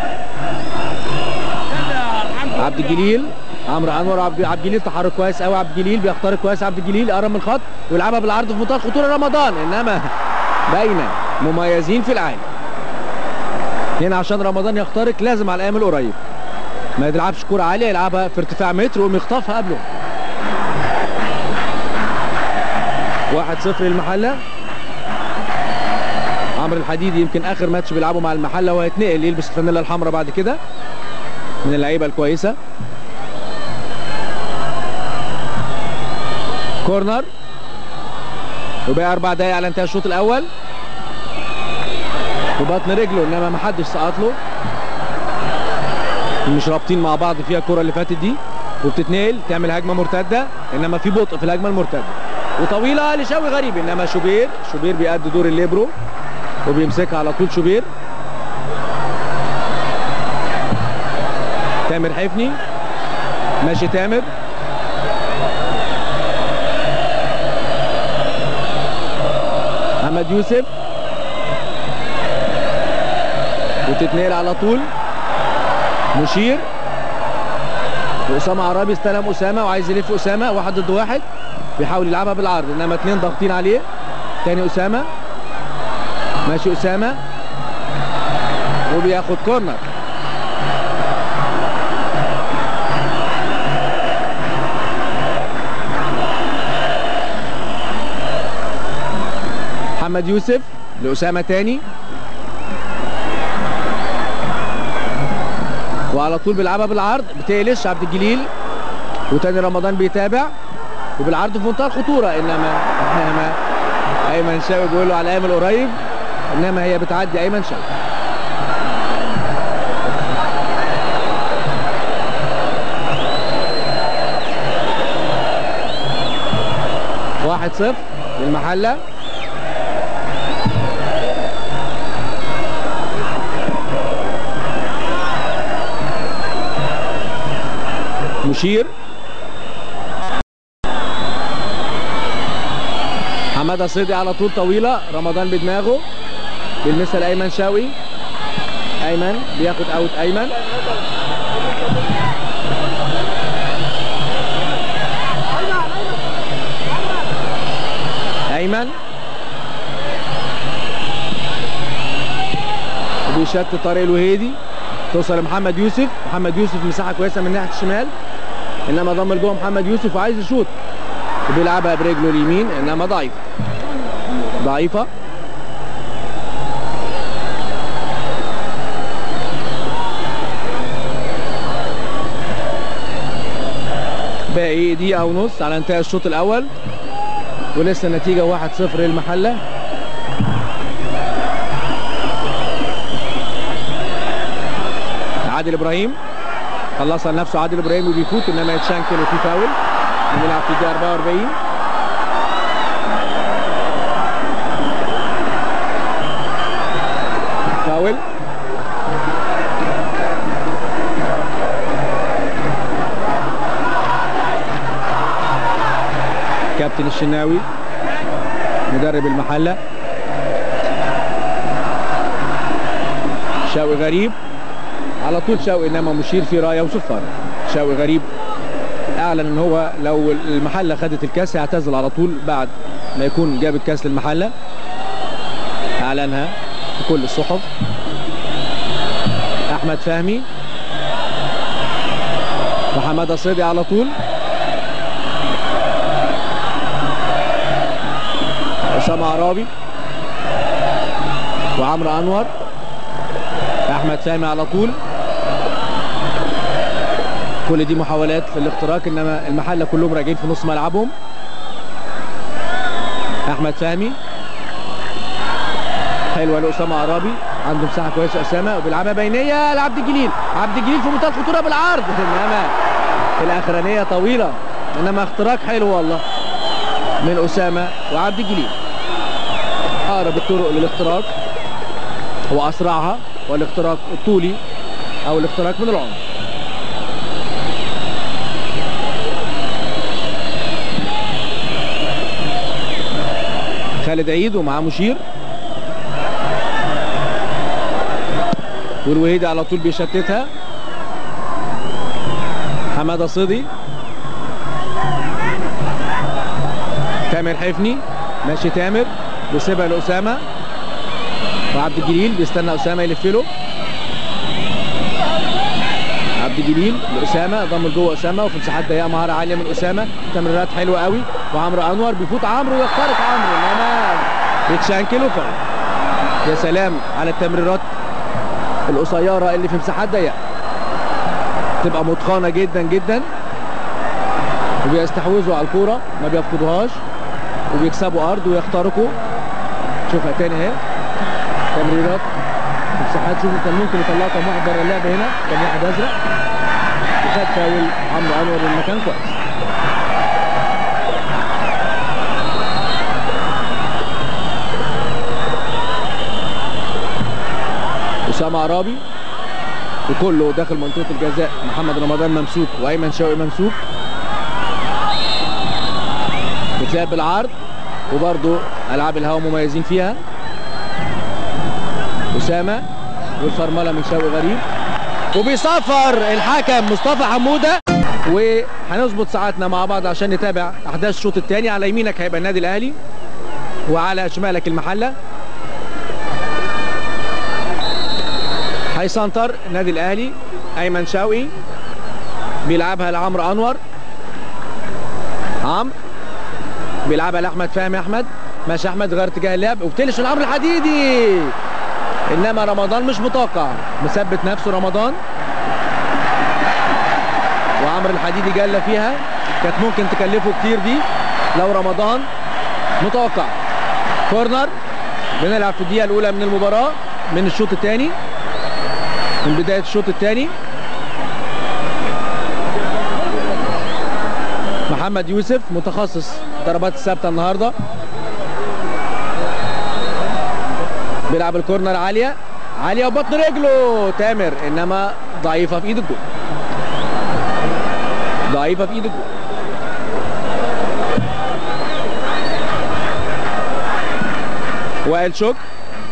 عبد الجليل عمرو انور عبد عبد الجليل تحرك كويس قوي عبد الجليل بيخترق كويس عبد الجليل قرب من الخط ويلعبها بالعرض في منطقه خطوره رمضان انما باينه مميزين في العالم هنا عشان رمضان يخترق لازم على الايام القريب ما يلعبش كوره عاليه يلعبها في ارتفاع متر ويقوم يخطفها قبله 1-0 للمحله عمرو الحديدي يمكن اخر ماتش بيلعبه مع المحله وهيتنقل يلبس الفانيلا الحمراء بعد كده من اللعيبه الكويسه كورنر وبقى اربع دقايق على انتهاء الشوط الاول وبطن رجله انما ما حدش سقط له مش رابطين مع بعض فيها الكره اللي فاتت دي وبتتنقل تعمل هجمه مرتده انما في بطء في الهجمه المرتده وطويله لشوي غريب انما شوبير شوبير بيأدي دور الليبرو وبيمسكها على طول شوبير تامر حفني ماشي تامر محمد يوسف وتتنقل على طول مشير واسامه عرابي استلم اسامه وعايز يلف اسامه واحد ضد واحد بيحاول يلعبها بالعرض انما اتنين ضاغطين عليه تاني اسامه ماشي اسامه وبياخد كورنر محمد يوسف لاسامه تاني وعلى طول بيلعبها بالعرض بتقلش عبد الجليل وتاني رمضان بيتابع وبالعرض في منتهى الخطوره انما انما ايمن شاوي بيقول له على الايام القريب انما هي بتعدي ايمن شاوي واحد صفر للمحله مشير حماده صيدي على طول طويله رمضان بدماغه بيلمسها لايمن شاوي ايمن بياخد اوت ايمن ايمن وبيشتت طريق الوهيدي توصل لمحمد يوسف محمد يوسف مساحه كويسه من ناحيه الشمال انما ضم لجوه محمد يوسف وعايز يشوط وبيلعبها برجله اليمين انما ضعيف ضعيفه باقي دقيقة ونص على انتهاء الشوط الأول ولسه النتيجة 1-0 للمحلة عادل إبراهيم خلصها لنفسه عادل إبراهيم وبيفوت إنما يتشنكل وفي فاول بنلعب في الدقيقة 44 فاول كابتن الشناوي مدرب المحلة شاوي غريب على طول شاوي انما مشير في رايه وصفاره شاوي غريب اعلن ان هو لو المحله خدت الكاس هيعتزل على طول بعد ما يكون جاب الكاس للمحله اعلنها في كل الصحف احمد فهمي وحماده صيدي على طول اسامه عرابي وعمرو انور احمد فهمي على طول كل دي محاولات في الاختراق انما المحله كلهم راجعين في نص ملعبهم احمد فهمي حلوه لاسامه عرابي عنده مساحه كويسه اسامه وبيلعبها بينيه لعبد الجليل عبد الجليل في منتهى الخطوره بالعرض انما الاخرانيه طويله انما اختراق حلو والله من اسامه وعبد الجليل اقرب الطرق للاختراق واسرعها والاختراق الطولي او الاختراق من العمق خالد عيد ومعاه مشير والوهيدي على طول بيشتتها حماده صدي تامر حفني ماشي تامر بيسيبها لاسامه وعبد الجليل بيستنى اسامه يلف له عبد الجليل لاسامه ضم لجوه اسامه وفي مساحات ضيقه مهاره عاليه من اسامه تمريرات حلوه قوي وعمرو انور بيفوت عمرو ويخترق عمرو انما بيتشانكل وفاول يا سلام على التمريرات القصيره اللي في مساحات ضيقه تبقى متقنه جدا جدا وبيستحوذوا على الكوره ما بيفقدوهاش وبيكسبوا ارض ويخترقوا شوفها تاني اهي تمريرات في مساحات شوفوا كان ممكن يطلعوا كام واحد بره اللعبه هنا كان واحد ازرق وخد فاول عمرو انور المكان كويس اسامه عرابي وكله داخل منطقه الجزاء محمد رمضان ممسوك وايمن شوقي ممسوك بتلعب بالعرض وبرضه العاب الهوا مميزين فيها اسامه والفرمله من شوقي غريب وبيصفر الحكم مصطفى حموده وهنظبط ساعاتنا مع بعض عشان نتابع احداث الشوط الثاني على يمينك هيبقى النادي الاهلي وعلى شمالك المحله هيسنتر النادي الاهلي ايمن شوقي بيلعبها لعمرو انور عمرو بيلعبها لاحمد فهمي احمد ماشي احمد غير اتجاه اللعب وبتلش من عمرو الحديدي انما رمضان مش متوقع مثبت نفسه رمضان وعمرو الحديدي جله فيها كانت ممكن تكلفه كتير دي لو رمضان متوقع كورنر بنلعب في الدقيقه الاولى من المباراه من الشوط الثاني من بدايه الشوط الثاني محمد يوسف متخصص ضربات الثابته النهارده بيلعب الكورنر عاليه عاليه وبطن رجله تامر انما ضعيفه في ايد الجول ضعيفه في ايد الجول وائل شكر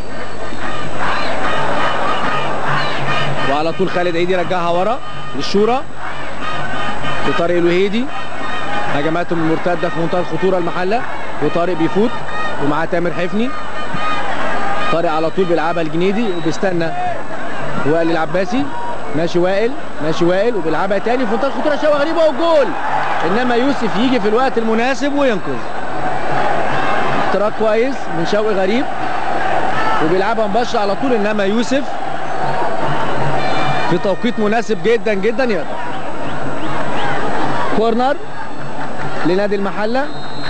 وعلى طول خالد عيد يرجعها ورا للشورى لطارق الوهيدي هجماتهم المرتده في منتهى الخطوره المحله وطارق بيفوت ومعاه تامر حفني طارق على طول بيلعبها الجنيدي وبيستنى وائل العباسي ماشي وائل ماشي وائل وبيلعبها تاني في منتهى الخطوره شوقي غريبه وجول انما يوسف يجي في الوقت المناسب وينقذ اختراق كويس من شوقي غريب وبيلعبها مباشره على طول انما يوسف في توقيت مناسب جدا جدا يقدر كورنر لنادي المحله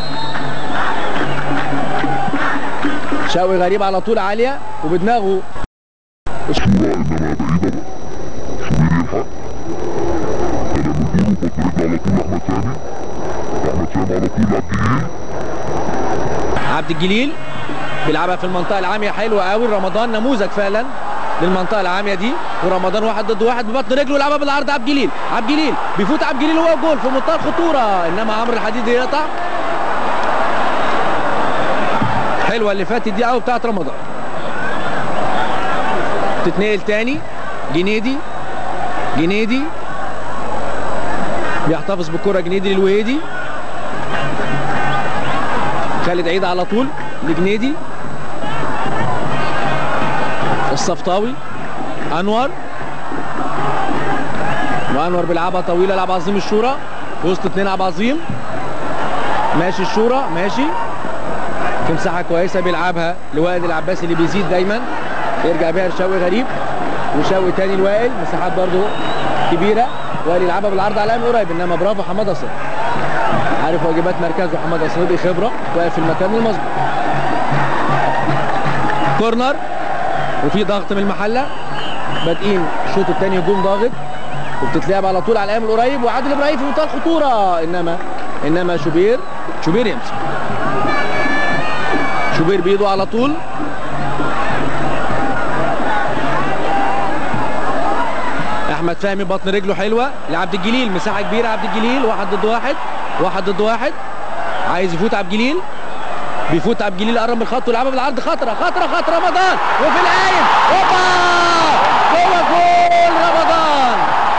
شوقي غريب على طول عاليه وبدماغه الصورة إنما بعيدة بقى شوبير يلحق أنا بديله بطريق على طول أحمد سامي أحمد سامي على طول عبد الجليل عبد الجليل بيلعبها في المنطقه العاميه حلوه قوي رمضان نموذج فعلا للمنطقه العاميه دي ورمضان واحد ضد واحد ببطن رجله يلعبها بالعرض عبد الجليل عبد الجليل بيفوت عبد الجليل وهو جول في منتهى الخطوره انما عمرو الحديدي يقطع حلوه اللي فاتت دي قوي بتاعت رمضان تتنقل تاني جنيدي جنيدي بيحتفظ بالكره جنيدي للوهيدي خالد عيد على طول لجنيدي الصفطاوي انور وانور بيلعبها طويله لعب عظيم الشورى وسط اتنين عبد عظيم ماشي الشورى ماشي في مساحه كويسه بيلعبها لوائل العباسي اللي بيزيد دايما يرجع بيها لشوقي غريب وشوقي تاني لوائل مساحات برضو كبيره وائل يلعبها بالعرض على الامن قريب انما برافو حماده صدقي عارف واجبات مركزه حماده صدقي خبره واقف في المكان المظبوط كورنر وفي ضغط من المحله بادئين الشوط الثاني هجوم ضاغط وبتتلعب على طول على الامن القريب وعادل ابراهيم في منتهى الخطوره انما انما شوبير شوبير يمسك شوبير بايده على طول احمد فهمي بطن رجله حلوه لعبد الجليل مساحه كبيره عبد الجليل واحد ضد واحد واحد ضد واحد عايز يفوت عبد الجليل بيفوت عبد الجليل قرب من الخط ويلعبها بالعرض خطره خطره خطره رمضان وفي القايم هوبا جوه جول رمضان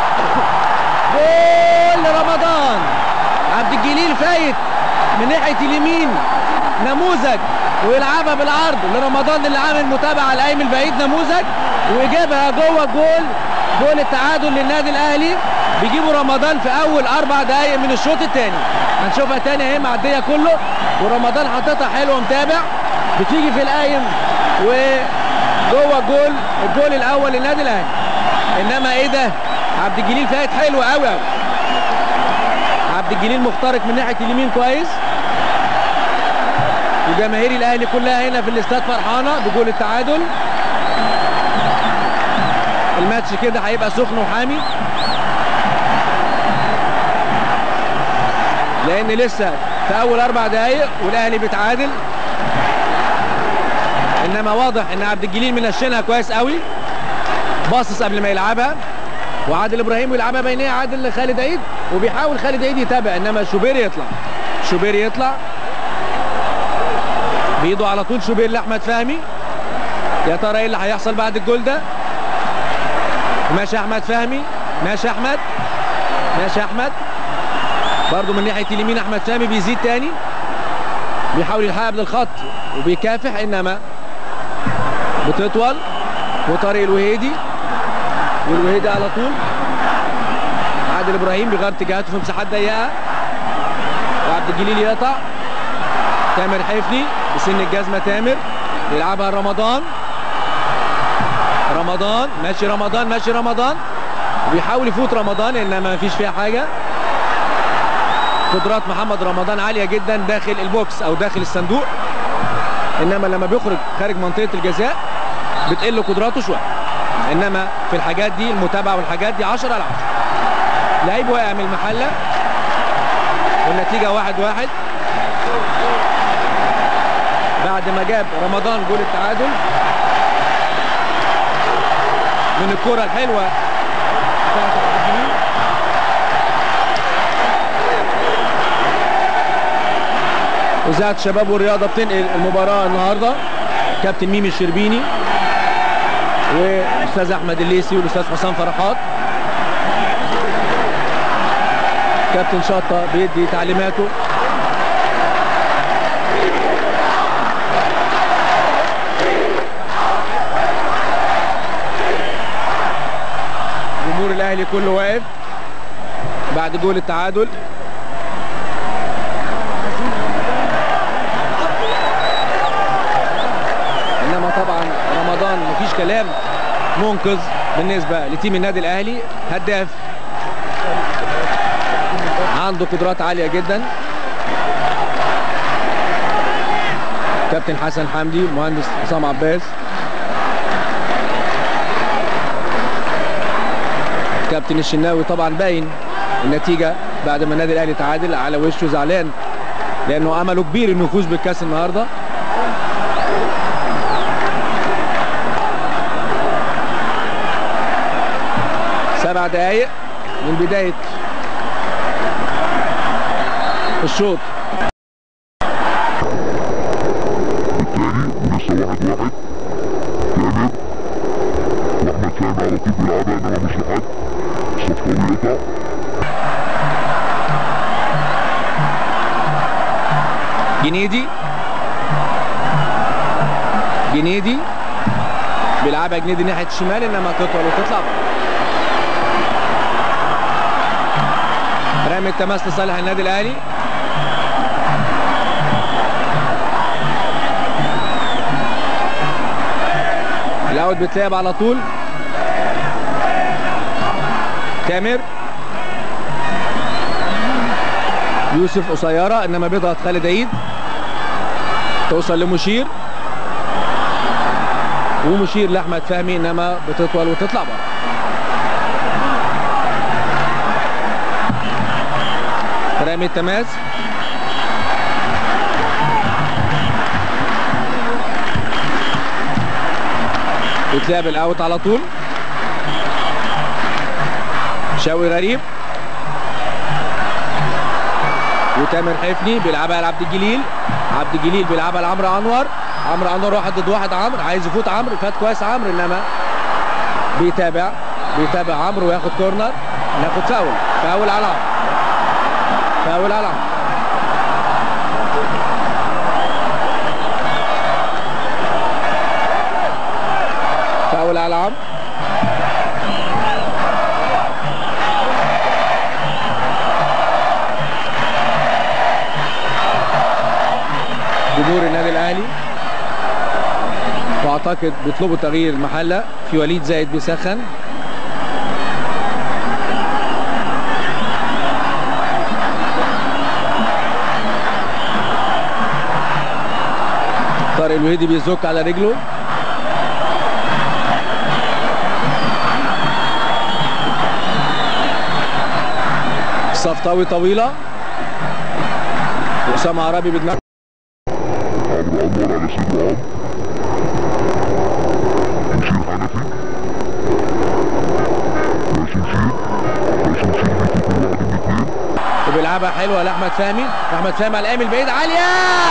جول رمضان عبد الجليل فايت من ناحيه اليمين نموذج ويلعبها بالعرض لرمضان اللي عامل متابعه على الايم البعيد نموذج ويجيبها جوه جول جول التعادل للنادي الاهلي بيجيبوا رمضان في اول اربع دقائق من الشوط الثاني هنشوفها تاني اهي معديه كله ورمضان حاططها حلوه متابع بتيجي في القايم وجوه جول الجول الاول للنادي الاهلي انما ايه ده عبد الجليل فايت حلو قوي قوي عبد الجليل مخترق من ناحيه اليمين كويس وجماهير الاهلي كلها هنا في الاستاد فرحانه بجول التعادل الماتش كده هيبقى سخن وحامي لان لسه في اول اربع دقايق والاهلي بيتعادل انما واضح ان عبد الجليل منشنها كويس قوي باصص قبل ما يلعبها وعادل ابراهيم يلعبها بينيه عادل لخالد عيد وبيحاول خالد عيد يتابع انما شوبير يطلع شوبير يطلع بيده على طول شوبير لاحمد فهمي يا ترى ايه اللي هيحصل بعد الجول ده ماشي احمد فهمي ماشي احمد ماشي احمد برضه من ناحيه اليمين احمد فهمي بيزيد تاني بيحاول يلحقها قبل الخط وبيكافح انما بتطول وطارق الوهيدي والوهيدي على طول عادل ابراهيم بيغير اتجاهاته في مساحات ضيقه وعبد الجليل يقطع تامر حفني بسن الجزمه تامر يلعبها رمضان رمضان ماشي رمضان ماشي رمضان بيحاول يفوت رمضان انما مفيش فيها حاجه قدرات محمد رمضان عاليه جدا داخل البوكس او داخل الصندوق انما لما بيخرج خارج منطقه الجزاء بتقل قدراته شويه انما في الحاجات دي المتابعه والحاجات دي 10 على 10 لعيب واقع من المحله والنتيجه واحد واحد بعد ما جاب رمضان جول التعادل من الكره الحلوه بتاعت عبد الجليل إذاعة الشباب والرياضة بتنقل المباراة النهاردة كابتن ميمي الشربيني والأستاذ أحمد الليسي والأستاذ حسام فرحات كابتن شطة بيدي تعليماته جمهور الأهلي كله واقف بعد جول التعادل انما طبعا رمضان مفيش كلام منقذ بالنسبه لتيم النادي الاهلي هداف عنده قدرات عاليه جدا كابتن حسن حمدي مهندس حسام عباس كابتن الشناوي طبعا باين النتيجه بعد ما النادي الاهلي تعادل على وشه زعلان لانه امله كبير انه يفوز بالكاس النهارده سبع دقايق من بداية الشوط الثاني ولسه واحد واحد تامر واحمد فهمي على طول بيلعبها انما مش لحد صفراوي يقطع جنيدي جنيدي بيلعبها جنيدي ناحية الشمال انما تطول وتطلع رامي التماس لصالح النادي الاهلي الاوت بيتلعب على طول تامر يوسف قصيره انما بيضغط خالد عيد توصل لمشير ومشير لاحمد فهمي انما بتطول وتطلع بره رامي التماس يتلعب الاوت على طول شاوي غريب وتامر حفني بيلعبها لعبد الجليل عبد الجليل بيلعبها لعمرو انور عمرو انور واحد ضد واحد عمرو عايز يفوت عمرو فات كويس عمرو انما بيتابع بيتابع عمرو وياخد كورنر ناخد فاول فاول على عمرو فاول على عمرو فاول على عمرو جمهور النادي الاهلي واعتقد بيطلبوا تغيير المحله في وليد زايد بيسخن طارق الوهيدي بيزك على رجله صفطاوي طويله اسامه عربي بدماغ عمرو انور على صدره عمرو مشير حنفي باسم شير باسم شير بيفوت من واحد من اثنين وبيلعبها حلوه لاحمد فهمي احمد فهمي على الايام البعيد عاليه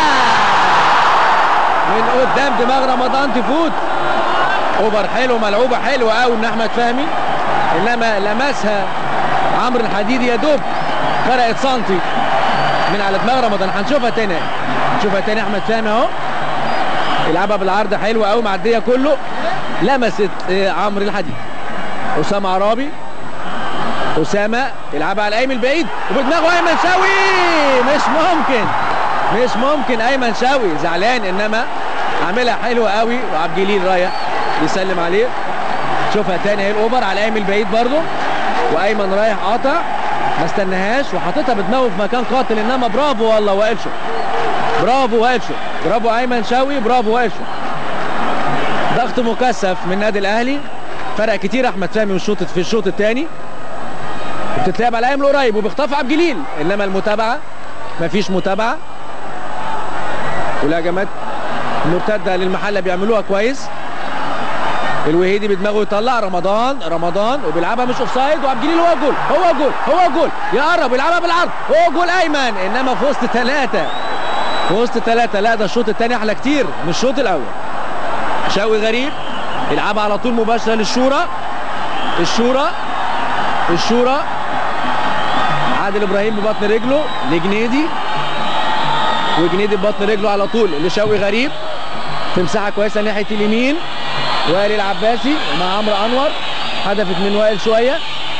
من قدام دماغ رمضان تفوت اوفر حلو ملعوبه حلوه قوي من احمد فهمي انما لمسها عمرو الحديدي يا دوب فرقت سنتي من على دماغ رمضان هنشوفها تاني نشوفها تاني احمد فهمي اهو يلعبها بالعرض حلوه قوي معديه كله لمست آه، عمرو الحديدي اسامه عرابي اسامه يلعبها على الايمن البعيد وبدماغه ايمن شوقي مش ممكن مش ممكن ايمن شوقي زعلان انما عاملها حلوه قوي وعبد الجليل رايح يسلم عليه شوفها تاني اهي الاوفر على ايمن البعيد برضه وايمن رايح قاطع ما استناهاش وحاططها بدماغه في مكان قاتل انما برافو والله وائل شو برافو وائل شو برافو ايمن شوقي برافو وائل شو ضغط مكثف من النادي الاهلي فرق كتير احمد فهمي والشوط في الشوط الثاني بتتلعب على ايمن قريب وبيخطفها عبد الجليل انما المتابعه مفيش متابعه والهجمات مرتده للمحله بيعملوها كويس الوهيدي بدماغه يطلع رمضان رمضان وبيلعبها مش اوف سايد وعبد الجليل هو جول هو جول هو جول يقرب يلعبها بالعرض هو جول ايمن انما في وسط ثلاثه في وسط ثلاثه لا ده الشوط الثاني احلى كتير من الشوط الاول شوقي غريب يلعبها على طول مباشره للشورى الشورى الشورى عادل ابراهيم ببطن رجله لجنيدي وجنيدي ببطن رجله على طول لشوقي غريب في مساحه كويسه ناحيه اليمين وائل العباسي مع عمرو انور هدفت من وائل شويه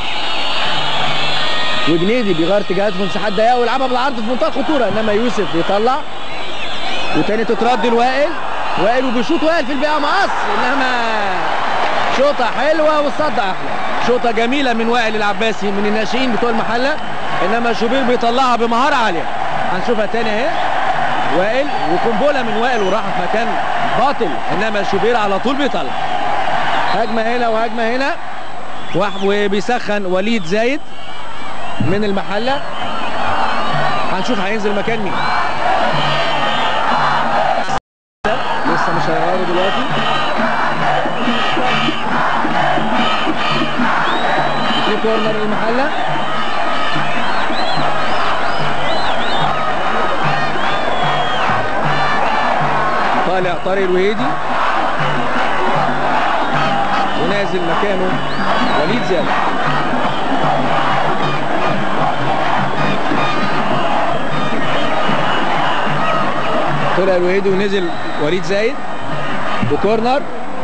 وجنيدي بيغير اتجاهاته في مساحات ضيقه ويلعبها بالعرض في منتهى الخطوره انما يوسف بيطلع وتاني تترد لوائل وائل وبيشوط وائل في البيئه مقص انما شوطه حلوه والصد احلى شوطه جميله من وائل العباسي من الناشئين بتوع المحله انما شوبير بيطلعها بمهاره عاليه هنشوفها تاني اهي وائل وقنبله من وائل وراح في مكان باطل انما شوبير على طول بيطلع هجمه هنا وهجمه هنا واحد- وبيسخن وليد زايد من المحله هنشوف هينزل مكان مين لسه مش هيغيروا دلوقتي في كورنر المحله طالع طارق الوهيدي ونازل مكانه وليد زياد طلع الوهيدي ونزل وليد زايد وكورنر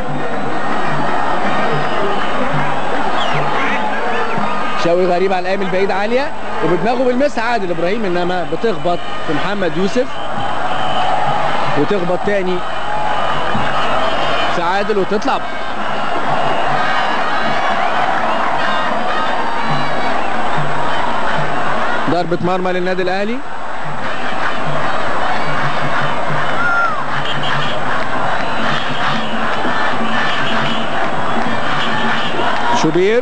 شوقي غريب على الايام البعيد عاليه وبدماغه بالمسها عادل ابراهيم انما بتخبط في محمد يوسف وتخبط تاني في عادل وتطلع ضربة مرمى للنادي الاهلي شوبير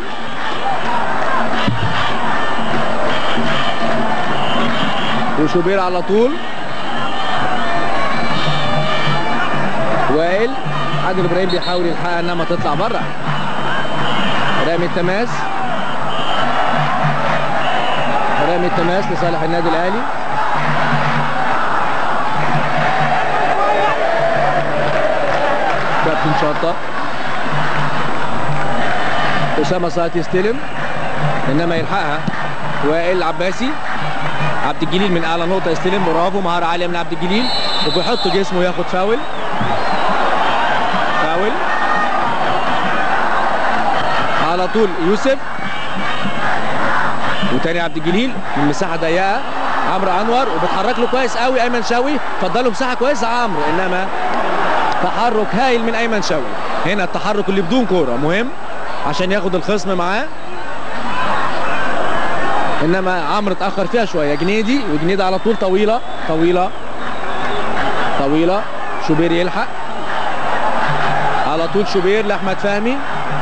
وشوبير على طول وائل عادل ابراهيم بيحاول يلحقها انما تطلع بره رامي التماس رامي التماس لصالح النادي الاهلي كابتن شطه اسامه صلاه يستلم انما يلحقها وائل عباسي عبد الجليل من اعلى نقطه يستلم برافو مهاره عاليه من عبد الجليل وبيحط جسمه وياخد فاول فاول على طول يوسف وتاني عبد الجليل من مساحه ضيقه عمرو انور وبتحرك له كويس قوي ايمن شوقي فضله مساحه كويسه عمرو انما تحرك هايل من ايمن شوقي هنا التحرك اللي بدون كوره مهم عشان ياخد الخصم معاه انما عمرو اتاخر فيها شويه جنيدي وجنيدي على طول طويله طويله طويله شوبير يلحق على طول شوبير لاحمد فهمي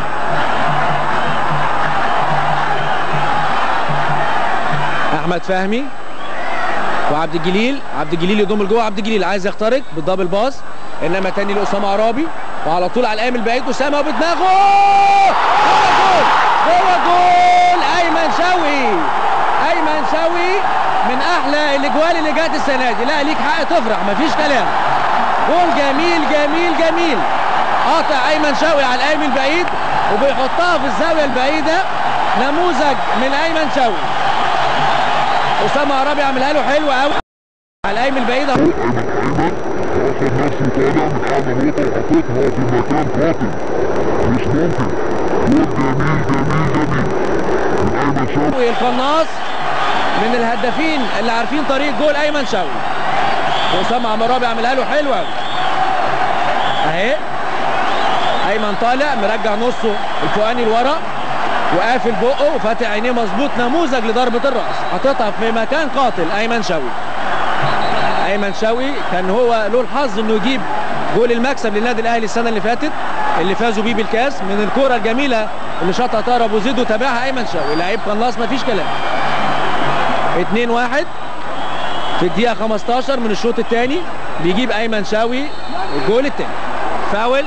احمد فهمي وعبد الجليل عبد الجليل يضم لجوه عبد الجليل عايز يخترق بالدبل باص انما تاني لاسامه عرابي وعلى طول على القايم البعيد اسامه وبدماغه جوه جول جوه جول ايمن شوقي ايمن شوقي من احلى الاجوال اللي جت السنه دي لا ليك حق تفرح مفيش كلام جول جميل جميل جميل قاطع ايمن شوقي على القايم البعيد وبيحطها في الزاويه البعيده نموذج من ايمن شوقي اسامه عرابي عملها له حلو قوي على القايم البعيد اهو ايمن ايمن واخد نفسه طالع من اعلى نقطه وحاططها في مكان قاتل مش ممكن جول جميل جميل جميل من ايمن شوقي القناص من الهدافين اللي عارفين طريق جول ايمن شوقي واسامه عمرابي عملها له حلو قوي اهي ايمن طالع مرجع نصه الفوقاني لورا وقافل بقه وفاتح عينيه مظبوط نموذج لضربه الراس حاططها في مكان قاتل ايمن شوقي ايمن شوقي كان هو له الحظ انه يجيب جول المكسب للنادي الاهلي السنه اللي فاتت اللي فازوا بيه بالكاس من الكره الجميله اللي شاطها طاهر ابو زيد وتابعها ايمن شوقي لعيب قناص مفيش كلام 2 1 في الدقيقه 15 من الشوط الثاني بيجيب ايمن شوقي الجول الثاني فاول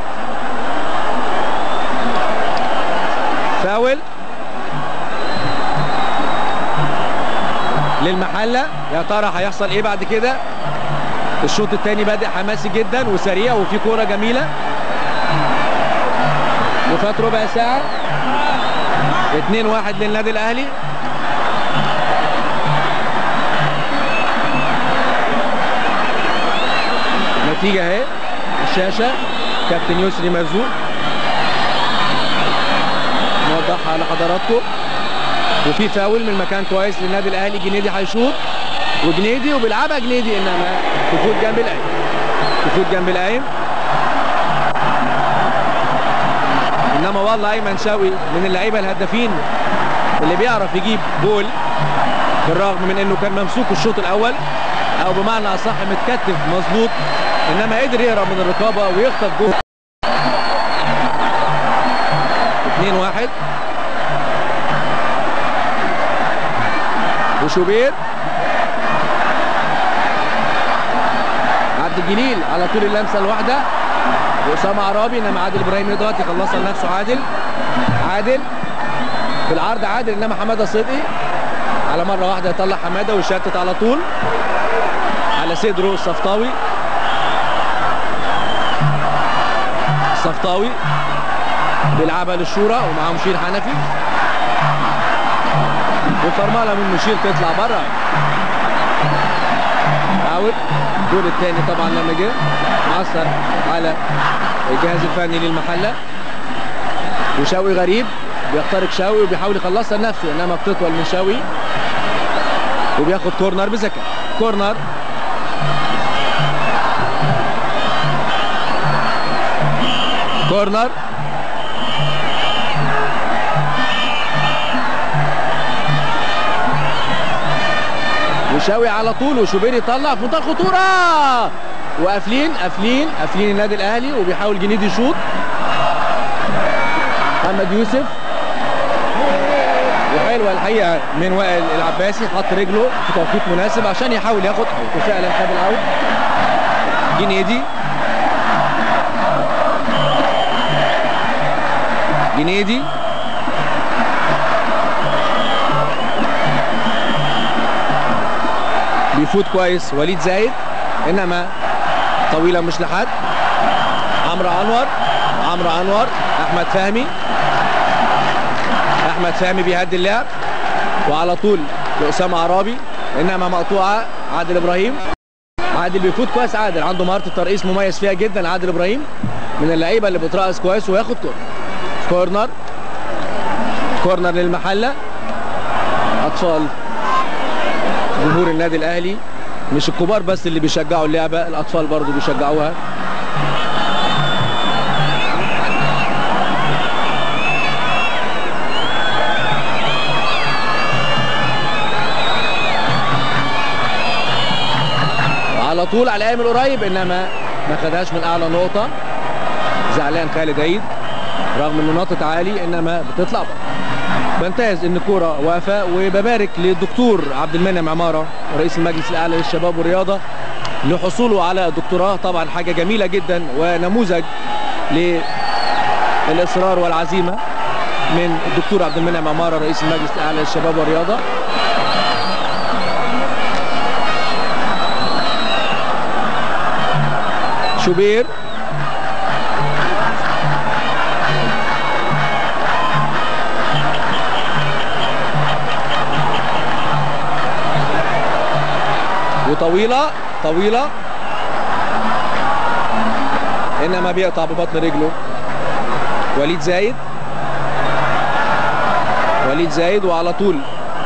فاول للمحله يا ترى هيحصل ايه بعد كده الشوط الثاني بادئ حماسي جدا وسريع وفي كوره جميله وفات ربع ساعه 2 1 للنادي الاهلي النتيجه اهي الشاشه كابتن يسري مرزوق نوضحها لحضراتكم وفي فاول من مكان كويس للنادي الاهلي جنيدي هيشوط وجنيدي وبيلعبها جنيدي انما تفوت جنب القايم تفوت جنب القايم انما والله ايمن شوقي من اللعيبه الهدافين اللي بيعرف يجيب جول بالرغم من انه كان ممسوك الشوط الاول او بمعنى اصح متكتف مظبوط انما قدر يهرب من الرقابه ويخطف جول 2 1 وشوبير عبد الجليل على طول اللمسه الواحده واسامه عرابي انما عادل ابراهيم يضغط يخلصها لنفسه عادل عادل في العرض عادل انما حماده صدقي على مره واحده يطلع حماده ويشتت على طول على صدره الصفطاوي الصفطاوي بيلعبها للشورى ومعاه مشير حنفي وفرمالة من مشير تطلع بره اوت الجول الثاني طبعا لما جه مأثر على الجهاز الفني للمحله وشوقي غريب بيخترق شوقي وبيحاول يخلصها لنفسه انما بتطول من شوقي وبياخد كورنر بذكاء كورنر كورنر وشاوي على طول وشوبير يطلع في منتهى الخطوره وقافلين قافلين قافلين النادي الاهلي وبيحاول جنيد يشوط محمد يوسف وحلوه الحقيقه من وائل العباسي حط رجله في توقيت مناسب عشان يحاول ياخد اوت وفعلا خد الاوت جنيدي جنيدي بيفوت كويس وليد زايد انما طويله مش لحد عمرو انور عمرو انور احمد فهمي احمد فهمي بيهدي اللعب وعلى طول لاسامه عرابي انما مقطوعه عادل ابراهيم عادل بيفوت كويس عادل عنده مهاره الترقيص مميز فيها جدا عادل ابراهيم من اللعيبه اللي بترقص كويس وياخد كورنر كورنر كورنر للمحله اطفال جمهور النادي الاهلي مش الكبار بس اللي بيشجعوا اللعبه الاطفال برضو بيشجعوها على طول على الايام القريب انما ما خدهاش من اعلى نقطه زعلان خالد عيد رغم انه نقطه عالي انما بتطلع بره بنتهز ان الكوره واقفه وببارك للدكتور عبد المنعم عماره رئيس المجلس الاعلى للشباب والرياضه لحصوله على دكتوراه طبعا حاجه جميله جدا ونموذج للاصرار والعزيمه من الدكتور عبد المنعم عماره رئيس المجلس الاعلى للشباب والرياضه شوبير وطويلة طويلة إنما بيقطع ببطن رجله وليد زايد وليد زايد وعلى طول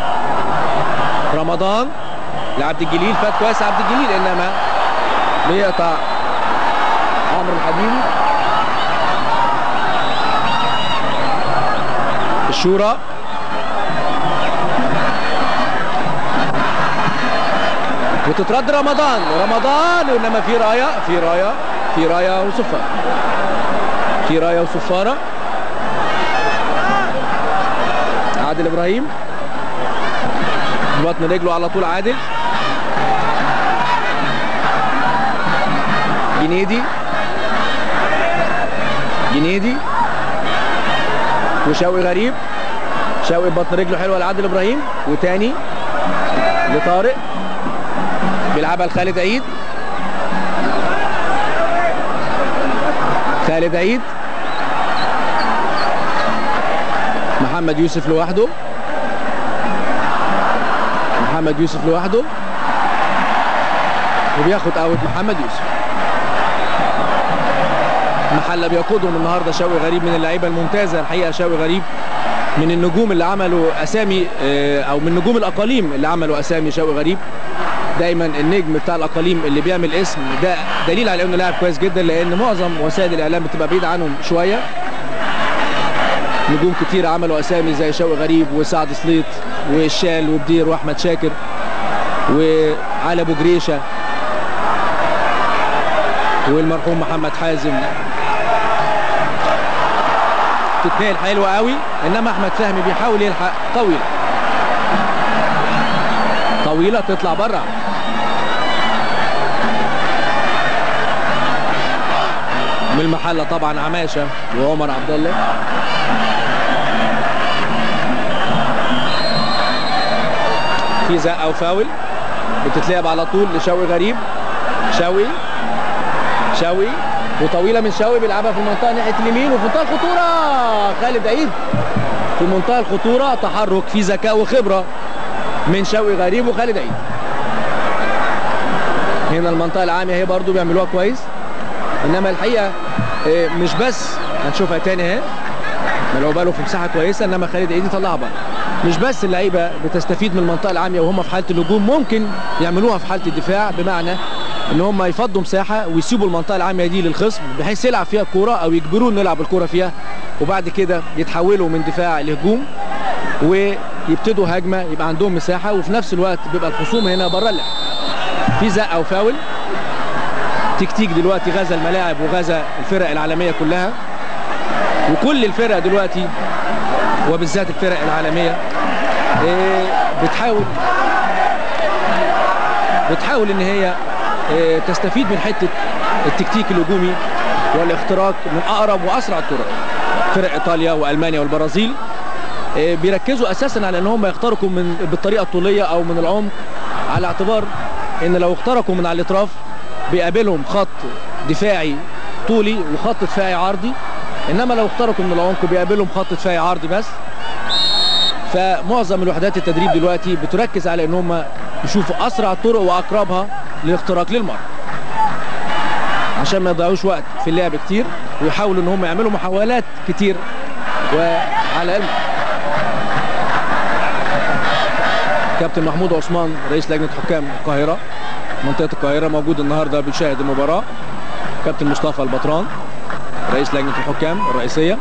رمضان لعبد الجليل فات كويس عبد الجليل إنما بيقطع عمرو الحديدي الشورى وتترد رمضان رمضان وانما في رايه في رايه في رايه وصفاره في رايه وصفاره عادل ابراهيم بطن رجله على طول عادل جنيدي جنيدي وشوقي غريب شوقي بطن رجله حلوه لعادل ابراهيم وتاني لطارق بيلعبها لخالد عيد خالد عيد محمد يوسف لوحده محمد يوسف لوحده وبياخد اوت محمد يوسف محلة بيقودهم النهارده شوقي غريب من اللعيبه الممتازه الحقيقه شوقي غريب من النجوم اللي عملوا اسامي او من نجوم الاقاليم اللي عملوا اسامي شوقي غريب دايما النجم بتاع الاقاليم اللي بيعمل اسم ده دليل على انه لاعب كويس جدا لان معظم وسائل الاعلام بتبقى بعيده عنهم شويه نجوم كتير عملوا اسامي زي شوقي غريب وسعد سليط والشال وبدير واحمد شاكر وعلي ابو جريشه والمرحوم محمد حازم تتنقل حلوه قوي انما احمد فهمي بيحاول يلحق طويله طويله تطلع بره من المحله طبعا عماشه وعمر عبد الله في زقه وفاول بتتلعب على طول لشوقي غريب شوقي شوقي وطويله من شوقي بيلعبها في المنطقه ناحيه اليمين وفي منتهى الخطوره خالد عيد في منتهى الخطوره تحرك في ذكاء وخبره من شوقي غريب وخالد عيد هنا المنطقه العامه اهي برضو بيعملوها كويس انما الحقيقه مش بس هنشوفها تاني اهي ملعوبه له في مساحه كويسه انما خالد عيد يطلعها بره مش بس اللعيبه بتستفيد من المنطقه العاميه وهم في حاله الهجوم ممكن يعملوها في حاله الدفاع بمعنى ان هم يفضوا مساحه ويسيبوا المنطقه العاميه دي للخصم بحيث يلعب فيها الكوره او يجبروه انه يلعب الكوره فيها وبعد كده يتحولوا من دفاع لهجوم ويبتدوا هجمه يبقى عندهم مساحه وفي نفس الوقت بيبقى الخصوم هنا بره اللعب في زقه وفاول تكتيك دلوقتي غزا الملاعب وغزا الفرق العالميه كلها وكل الفرق دلوقتي وبالذات الفرق العالميه بتحاول بتحاول ان هي تستفيد من حته التكتيك الهجومي والاختراق من اقرب واسرع الطرق فرق ايطاليا والمانيا والبرازيل بيركزوا اساسا على ان هم يخترقوا من بالطريقه الطوليه او من العمق على اعتبار ان لو اخترقوا من على الاطراف بيقابلهم خط دفاعي طولي وخط دفاعي عرضي انما لو اخترقوا من العمق بيقابلهم خط دفاعي عرضي بس فمعظم الوحدات التدريب دلوقتي بتركز على ان هم يشوفوا اسرع الطرق واقربها للاختراق للمرمى عشان ما يضيعوش وقت في اللعب كتير ويحاولوا ان هم يعملوا محاولات كتير وعلى المرمى كابتن محمود عثمان رئيس لجنه حكام القاهره منطقه القاهره موجود النهارده بيشاهد المباراه كابتن مصطفى البطران رئيس لجنه الحكام الرئيسيه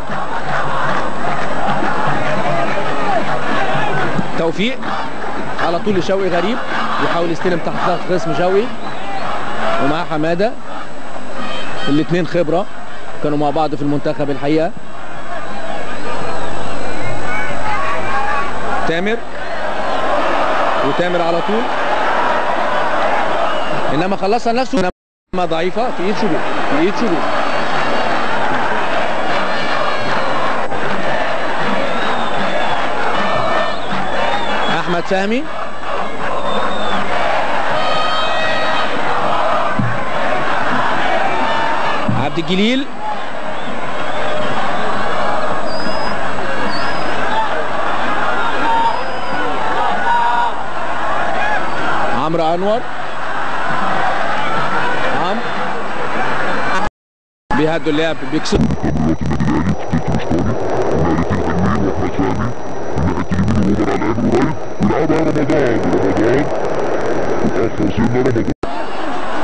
توفيق على طول لشوقي غريب يحاول يستلم تحت ضغط خصم شوقي ومعاه حماده الاثنين خبره كانوا مع بعض في المنتخب الحقيقه تامر وتامر على طول انما خلصها نفسه انما ضعيفه في ايد شبوك في ايد شبوك احمد فهمي عبد الجليل عمرو انور عم بيهدوا اللعب بيكسب دلوقتي النادي الاهلي في تكتيك مش طاري من ناحيه اليمين واحمد فهمي وناحيه اليمين عمر رمضان رمضان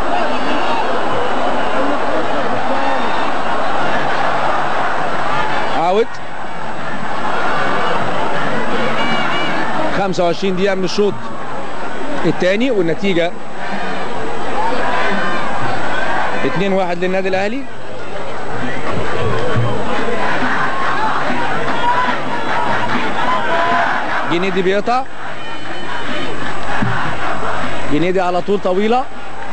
اوت 25 دقيقة من الشوط الثاني والنتيجة 2-1 للنادي الأهلي جنيدي بيقطع جنيدي على طول طويلة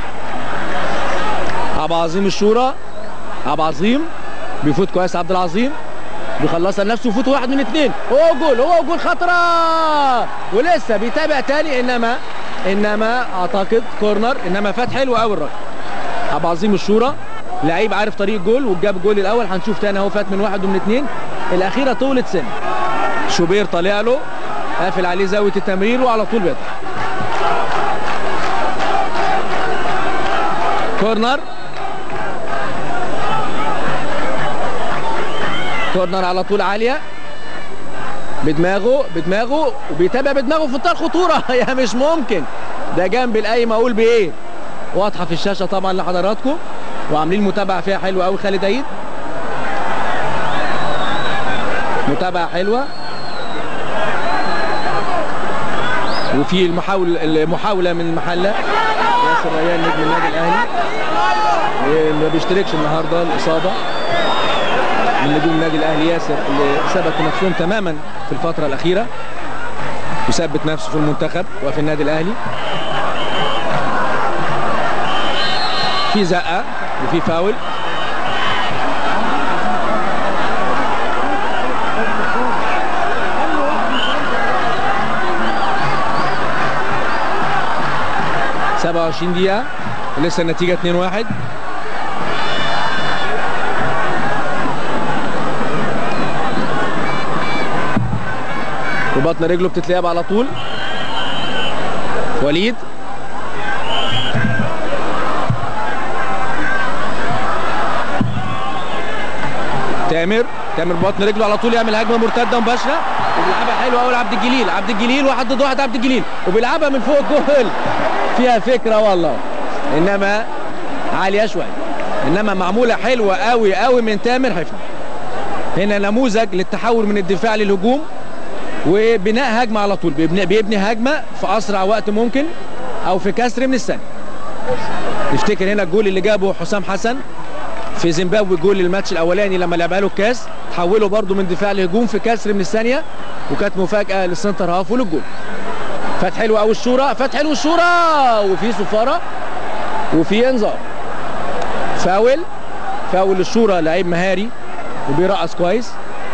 عبد العظيم الشورى عبد العظيم بيفوت كويس عبد العظيم بيخلصها لنفسه ويفوت واحد من اثنين هو جول هو جول خطره ولسه بيتابع تاني انما انما اعتقد كورنر انما فات حلو قوي الراجل عبد العظيم الشورى لعيب عارف طريق جول وجاب الجول الاول هنشوف تاني اهو فات من واحد ومن اثنين الاخيره طولت سن شوبير طالع له قافل عليه زاويه التمرير وعلى طول بيضرب كورنر كورنر على طول عاليه بدماغه بدماغه وبيتابع بدماغه في منتهى الخطوره يا مش ممكن ده جنب القايمه اقول بايه واضحه في الشاشه طبعا لحضراتكم وعاملين متابعه فيها حلوه قوي خالد عيد متابعه حلوه وفي المحاول المحاوله من المحله ياسر ريان نجم النادي الاهلي ما بيشتركش النهارده الاصابه من نجوم النادي الاهلي ياسر اللي ثبتوا نفسهم تماما في الفتره الاخيره وثبت نفسه في المنتخب وفي النادي الاهلي في زقه وفي فاول سبعة وعشرين دقيقة لسه النتيجة اتنين واحد وبطن رجله بتتلعب على طول وليد تامر تامر ببطن رجله على طول يعمل هجمه مرتده مباشره وبيلعبها حلوه قوي لعبد الجليل عبد الجليل واحد ضد واحد عبد الجليل وبيلعبها من فوق الجول فيها فكره والله انما عاليه شويه انما معموله حلوه قوي قوي من تامر حفني هنا نموذج للتحول من الدفاع للهجوم وبناء هجمه على طول بيبني, بيبني هجمه في اسرع وقت ممكن او في كسر من الثانيه نفتكر هنا الجول اللي جابه حسام حسن في زيمبابوي جول الماتش الاولاني لما لعبها له الكاس تحوله برده من دفاع لهجوم في كسر من الثانيه وكانت مفاجاه للسنتر هاف وللجول فات حلو قوي الشوره فات حلو الشوره وفي صفاره وفي انذار فاول فاول الشوره لعيب مهاري وبيرقص كويس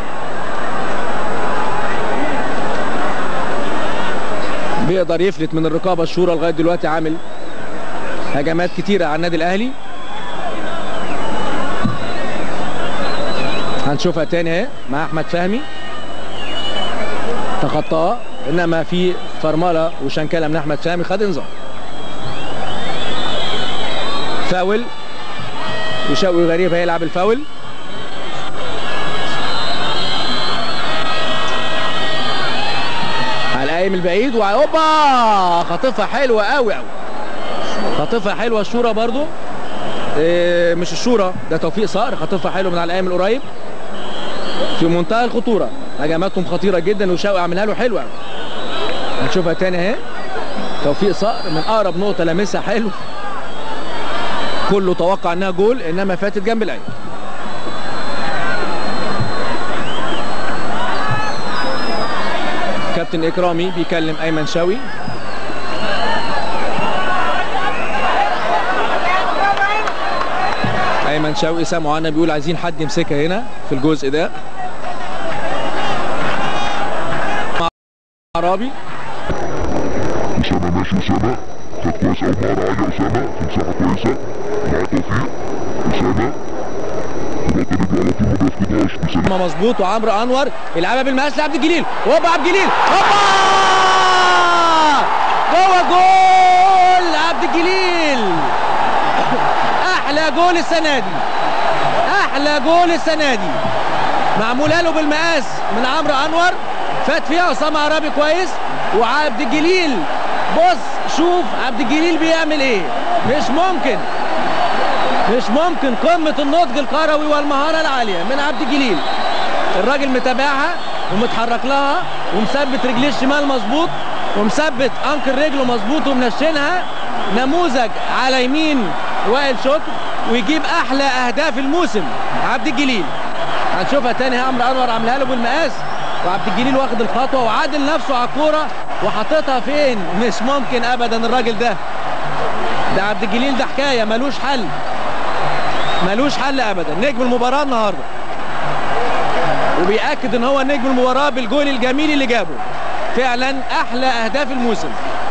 بيقدر يفلت من الرقابه الشورى لغايه دلوقتي عامل هجمات كتيره على النادي الاهلي هنشوفها تاني اهي مع احمد فهمي تخطاه انما في فرمله وشنكله من احمد فهمي خد انذار فاول وشوقي غريب هيلعب الفاول على القايم البعيد وهوبا خاطفها حلوه قوي قوي خاطفها حلوه الشوره برضو إيه مش الشوره ده توفيق صقر خاطفها حلو من على القايم القريب في منتهى الخطوره هجماتهم خطيره جدا وشوقي عملها له حلوه قوي هنشوفها تاني اهي توفيق صقر من اقرب نقطه لمسها حلو كله توقع انها جول انما فاتت جنب العين كابتن اكرامي بيكلم ايمن شوقي ايمن شوقي سامعه انا بيقول عايزين حد يمسكها هنا في الجزء ده عربي اسامه ماشي اسامه خد كويس قوي مع رعاية اسامه في مساحه كويسه مع توفيق اسامه وبعد رجله على طول ما بيفقدهاش بيسلم ما مظبوط وعمرو انور يلعبها بالمقاس لعبد الجليل هوبا عبد الجليل هوبا جوه جول عبد الجليل احلى جول السنه دي احلى جول السنه دي معموله له بالمقاس من عمرو انور فات فيها اسامه عرابي كويس وعبد الجليل بص شوف عبد الجليل بيعمل ايه مش ممكن مش ممكن قمة النضج الكروي والمهارة العالية من عبد الجليل الراجل متابعها ومتحرك لها ومثبت رجليه الشمال مظبوط ومثبت انكل رجله مظبوط ومنشنها نموذج على يمين وائل شكر ويجيب احلى اهداف الموسم عبد الجليل هنشوفها تاني عمرو انور عاملها له بالمقاس وعبد الجليل واخد الخطوه وعادل نفسه على الكوره وحاططها فين مش ممكن ابدا الراجل ده ده عبد الجليل ده حكايه ملوش حل ملوش حل ابدا نجم المباراه النهارده وبيأكد ان هو نجم المباراه بالجول الجميل اللي جابه فعلا احلى اهداف الموسم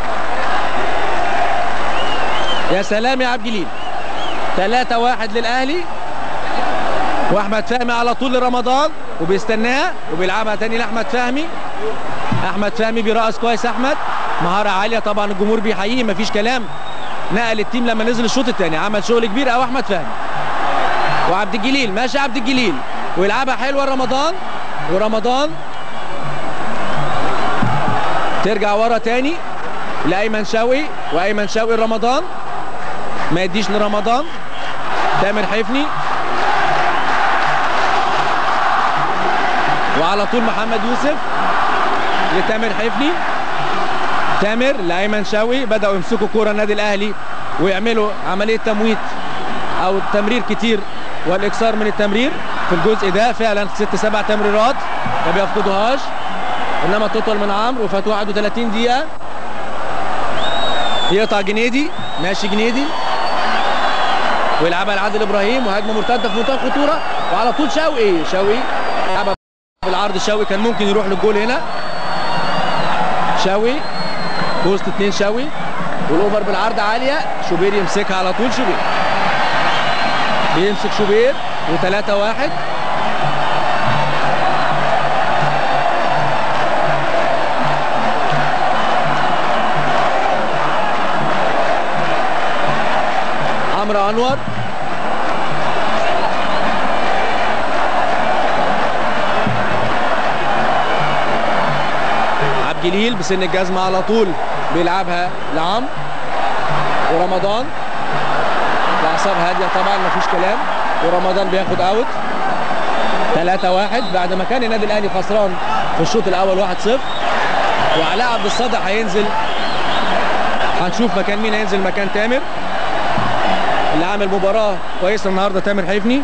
يا سلام يا عبد الجليل 3 1 للاهلي واحمد فهمي على طول لرمضان وبيستناها وبيلعبها تاني لاحمد فهمي احمد فهمي بيرقص كويس احمد مهاره عاليه طبعا الجمهور بيحييه مفيش كلام نقل التيم لما نزل الشوط الثاني عمل شغل كبير قوي احمد فهمي وعبد الجليل ماشي عبد الجليل ويلعبها حلوه رمضان ورمضان ترجع ورا تاني لايمن شوقي وايمن شوقي رمضان ما يديش لرمضان تامر حفني وعلى طول محمد يوسف لتامر حفني تامر لايمن شوقي بداوا يمسكوا كوره النادي الاهلي ويعملوا عمليه تمويت او تمرير كتير والاكثار من التمرير في الجزء ده فعلا ست سبع تمريرات ما بيفقدوهاش انما تطول من عمرو وفات 31 دقيقه يقطع جنيدي ماشي جنيدي ويلعبها لعادل ابراهيم وهجمه مرتده في منتهى الخطوره وعلى طول شوقي شوقي لعبها بالعرض شوقي كان ممكن يروح للجول هنا شوقي وسط اتنين شوقي والاوفر بالعرض عاليه شوبير يمسكها على طول شوبير بيمسك شوبير و3 1 عمرو انور عبد الجليل بسن الجزمه على طول بيلعبها لعمرو ورمضان باعصاب هاديه طبعا مفيش كلام ورمضان بياخد اوت 3 1 بعد ما كان النادي الاهلي خسران في الشوط الاول 1 0 وعلاء عبد الصادق هينزل هنشوف مكان مين هينزل مكان تامر اللي عامل مباراه كويسه النهارده تامر حفني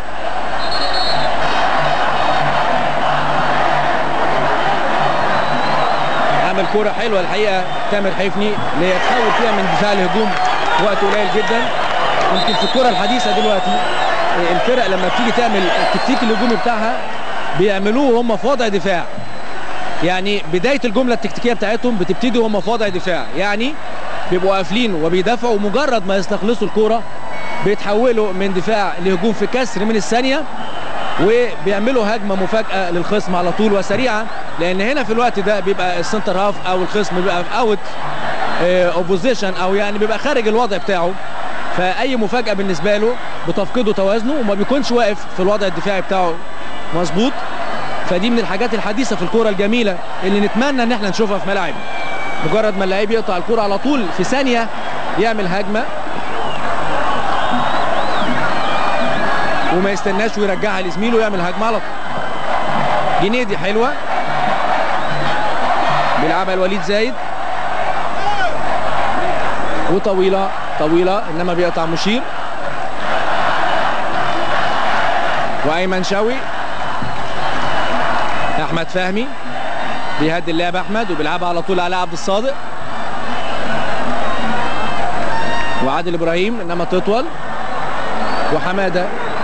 عامل كوره حلوه الحقيقه تامر حفني اللي هي تحول فيها من دفاع لهجوم وقت قليل جدا يمكن في الكره الحديثه دلوقتي الفرق لما بتيجي تعمل التكتيك الهجومي بتاعها بيعملوه وهم في وضع دفاع يعني بدايه الجمله التكتيكيه بتاعتهم بتبتدي وهم في وضع دفاع يعني بيبقوا قافلين وبيدافعوا مجرد ما يستخلصوا الكوره بيتحولوا من دفاع لهجوم في كسر من الثانيه وبيعملوا هجمه مفاجاه للخصم على طول وسريعه لان هنا في الوقت ده بيبقى السنتر هاف او الخصم بيبقى في اوت اوبوزيشن او يعني بيبقى خارج الوضع بتاعه فاي مفاجاه بالنسبه له بتفقده توازنه وما بيكونش واقف في الوضع الدفاعي بتاعه مظبوط فدي من الحاجات الحديثه في الكوره الجميله اللي نتمنى ان احنا نشوفها في ملاعبنا مجرد ما اللعيب يقطع الكوره على طول في ثانيه يعمل هجمه وما يستناش ويرجعها لزميله ويعمل هجمه على طول جنيدي حلوه بيلعبها الوليد زايد وطويله طويله انما بيقطع مشير وايمن شوقي احمد فهمي بيهدي اللعب احمد وبيلعبها على طول على عبد الصادق وعادل ابراهيم انما تطول وحماده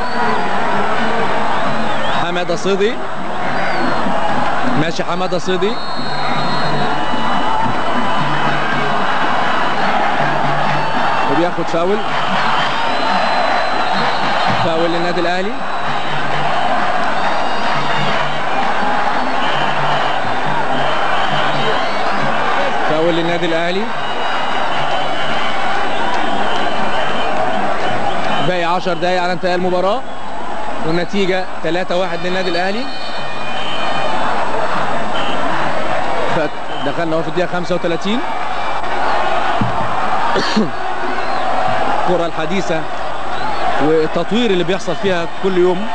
حماده صدي ماشي حماده صدي وبياخد فاول فاول للنادي الاهلي فاول للنادي الاهلي باقي 10 دقايق على انتهاء المباراه والنتيجه 3-1 للنادي الاهلي دخلنا اهو في الدقيقه 35 الكره الحديثه والتطوير اللي بيحصل فيها كل يوم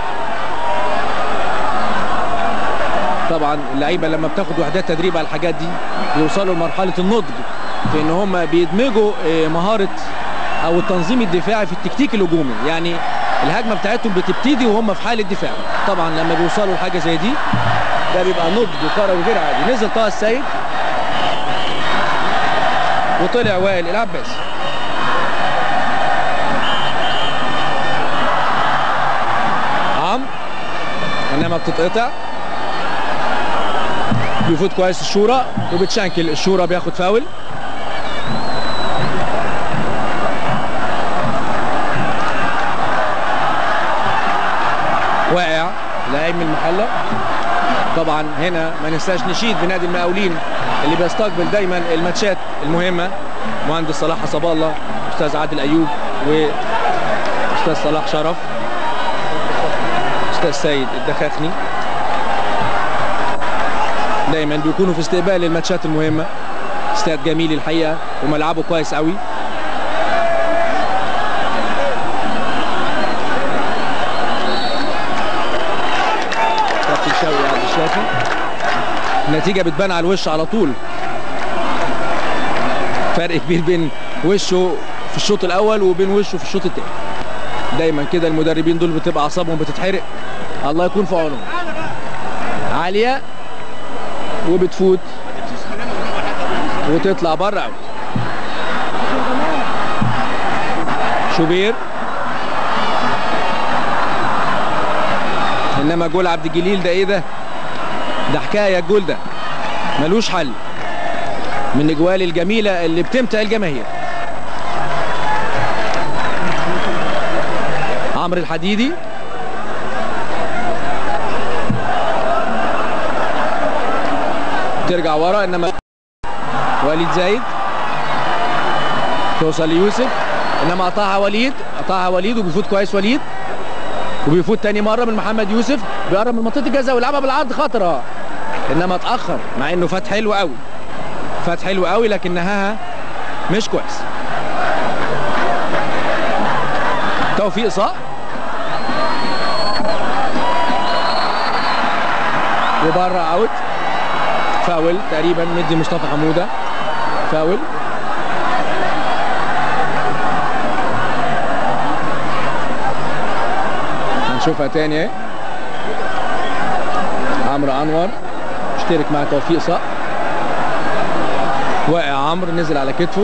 طبعا اللعيبه لما بتاخد وحدات تدريب على الحاجات دي بيوصلوا لمرحله النضج في ان هم بيدمجوا مهاره او التنظيم الدفاعي في التكتيك الهجومي يعني الهجمه بتاعتهم بتبتدي وهم في حاله دفاع طبعا لما بيوصلوا لحاجه زي دي ده بيبقى نضج كروي غير عادي نزل طه السيد وطلع وائل العباسي عمرو انما بتتقطع بيفوت كويس الشورى وبتشانكل الشورى بياخد فاول واقع لاعب من المحله طبعا هنا ما ننساش نشيد بنادي المقاولين اللي بيستقبل دايما الماتشات المهمه مهندس صلاح حسب الله استاذ عادل ايوب واستاذ صلاح شرف استاذ سيد الدخاخني دايما بيكونوا في استقبال الماتشات المهمه استاد جميل الحقيقه وملعبه كويس قوي كابتن شوقي عبد الشافي النتيجه بتبان على الوش على طول فرق كبير بين وشه في الشوط الاول وبين وشه في الشوط الثاني دايما كده المدربين دول بتبقى اعصابهم بتتحرق الله يكون في عونهم عاليه وبتفوت وتطلع بره اوت شوبير انما جول عبد الجليل ده ايه ده ده حكايه الجول ده ملوش حل من الاجوال الجميله اللي بتمتع الجماهير عمرو الحديدي ترجع ورا انما وليد زايد توصل ليوسف انما قطعها وليد قطعها وليد وبيفوت كويس وليد وبيفوت تاني مره من محمد يوسف بيقرب من منطقه الجزاء ويلعبها بالعرض خطره انما اتاخر مع انه فات حلو قوي فات حلو قوي لكنها مش كويس توفيق صح وبره اوت فاول تقريبا مدي مصطفى حموده فاول هنشوفها تاني اهي عمرو انور اشترك مع توفيق صقر واقع عمرو نزل على كتفه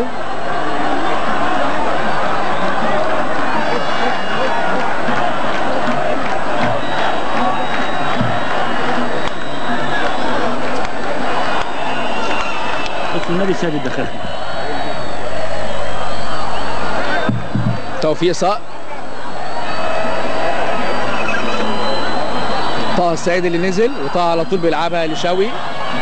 بس النبي سيد دخلها توفيق صقر طه السيد اللي نزل وطه على طول بيلعبها لشوي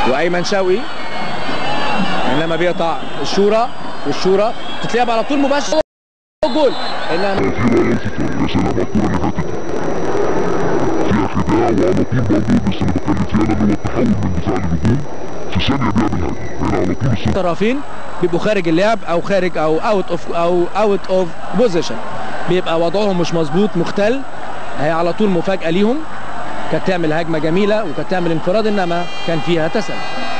وايمن شوقي انما بيقطع الشورى والشورى تتلعب على طول مباشر جول انما في راية الفكرة يا سلام على الكورة اللي فاتت فيها خداع وعلى طول برضه لسه اللي بتكلم فيها انا اللي هو التحول من دفاع لهجوم في ثانية بيعمل هجمة هنا على طول السنتر الطرفين بيبقوا خارج اللعب او خارج او اوت اوف او اوت اوف بوزيشن بيبقى وضعهم مش مظبوط مختل هي على طول مفاجاه ليهم كانت تعمل هجمه جميله وكانت تعمل انفراد انما كان فيها تسلل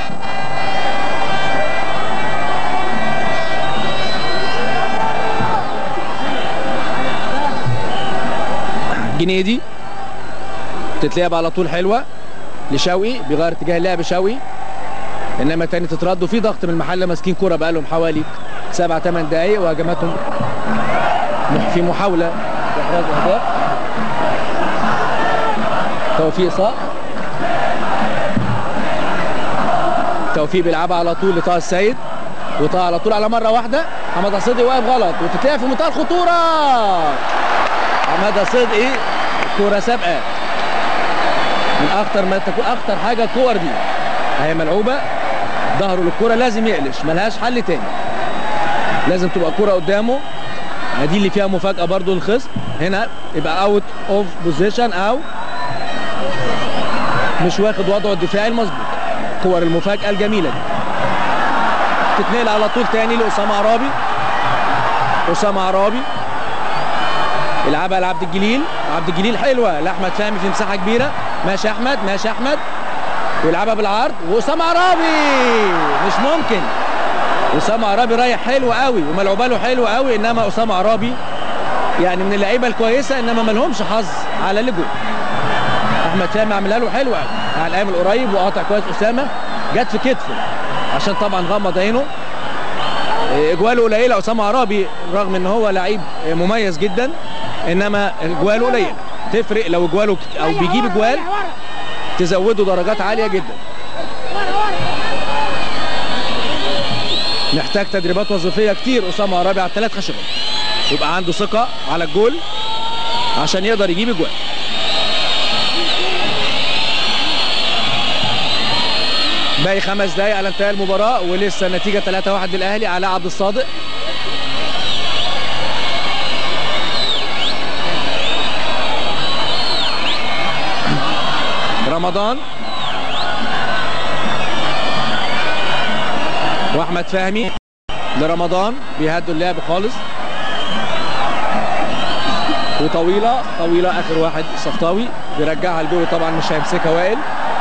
جنيدي تتلعب على طول حلوه لشوقي بيغير اتجاه اللعب شوقي انما تاني تترد وفي ضغط من المحله ماسكين كوره بقالهم حوالي سبع ثمان دقائق وهجماتهم مح- في محاوله لاحراز اهداف توفيق صح توفيق بيلعبها على طول لطه السيد وطه على طول على مره واحده حماده صدقي واقف غلط وتتلعب في منتهى الخطوره حماده صدقي كوره سابقه من اخطر ما تكون اخطر حاجه الكور دي هي ملعوبه ظهره للكرة لازم يقلش ملهاش حل تاني لازم تبقى الكرة قدامه دي اللي فيها مفاجأة برضو الخصم هنا يبقى اوت اوف بوزيشن او مش واخد وضعه الدفاعي المظبوط كور المفاجأة الجميلة دي تتنقل على طول تاني لأسامة عرابي أسامة عرابي يلعبها لعبد الجليل عبد الجليل حلوة لأحمد فهمي في مساحة كبيرة ماشي أحمد ماشي أحمد ويلعبها بالعرض واسامه عرابي مش ممكن اسامه عرابي رايح حلو قوي وملعوبه له حلو قوي انما اسامه عرابي يعني من اللعيبه الكويسه انما ما لهمش حظ على اللي جول احمد فهمي عملها له حلو قوي على الايام القريب وقاطع كويس اسامه جت في كتفه عشان طبعا غمض عينه إيه، اجواله قليله اسامه عرابي رغم ان هو لعيب إيه، مميز جدا انما اجواله قليله تفرق لو اجواله كت- او بيجيب اجوال تزودوا درجات عاليه جدا محتاج تدريبات وظيفيه كتير اسامه عرابي على الثلاث خشبات يبقى عنده ثقه على الجول عشان يقدر يجيب اجوال باقي خمس دقايق على انتهاء المباراه ولسه النتيجه 3-1 للاهلي على عبد الصادق رمضان واحمد فهمي لرمضان بيهدوا اللعب خالص وطويله طويله اخر واحد صفطاوي بيرجعها الجول طبعا مش هيمسكها وائل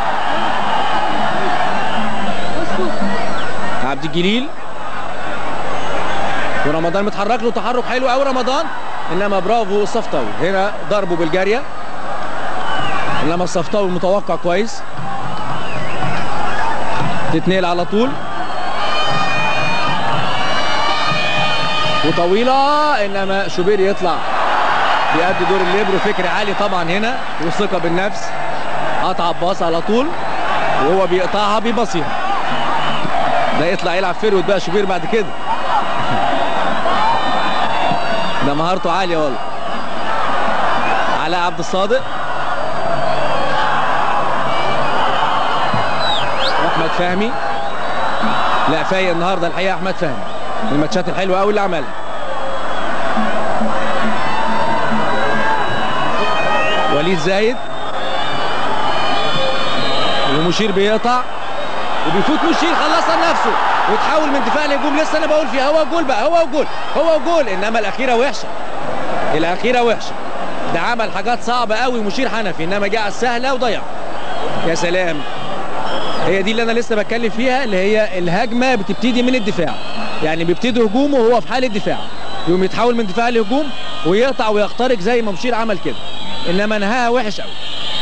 عبد الجليل ورمضان متحرك له تحرك حلو قوي رمضان انما برافو الصفطاوي هنا ضربه بالجاريه انما الصفطاوي متوقع كويس تتنقل على طول وطويله انما شوبير يطلع بيأدي دور الليبرو فكر عالي طبعا هنا والثقه بالنفس قطع باص على طول وهو بيقطعها بيبصيها ده يطلع يلعب فيرود بقى شوبير بعد كده ده مهارته عاليه والله علاء عبد الصادق احمد فهمي لا فايق النهارده الحقيقه احمد فهمي من الماتشات الحلوه قوي اللي عملها وليد زايد ومشير بيقطع وبيفوت مشير خلصها لنفسه وتحول من دفاع لهجوم لسه انا بقول فيها هو جول بقى هو جول هو جول انما الاخيره وحشه الاخيره وحشه ده عمل حاجات صعبه قوي مشير حنفي انما جه على السهله وضيع يا سلام هي دي اللي انا لسه بتكلم فيها اللي هي الهجمه بتبتدي من الدفاع يعني بيبتدي هجومه وهو في حاله دفاع يقوم يتحول من دفاع لهجوم ويقطع ويخترق زي ما مشير عمل كده انما نهاها وحش قوي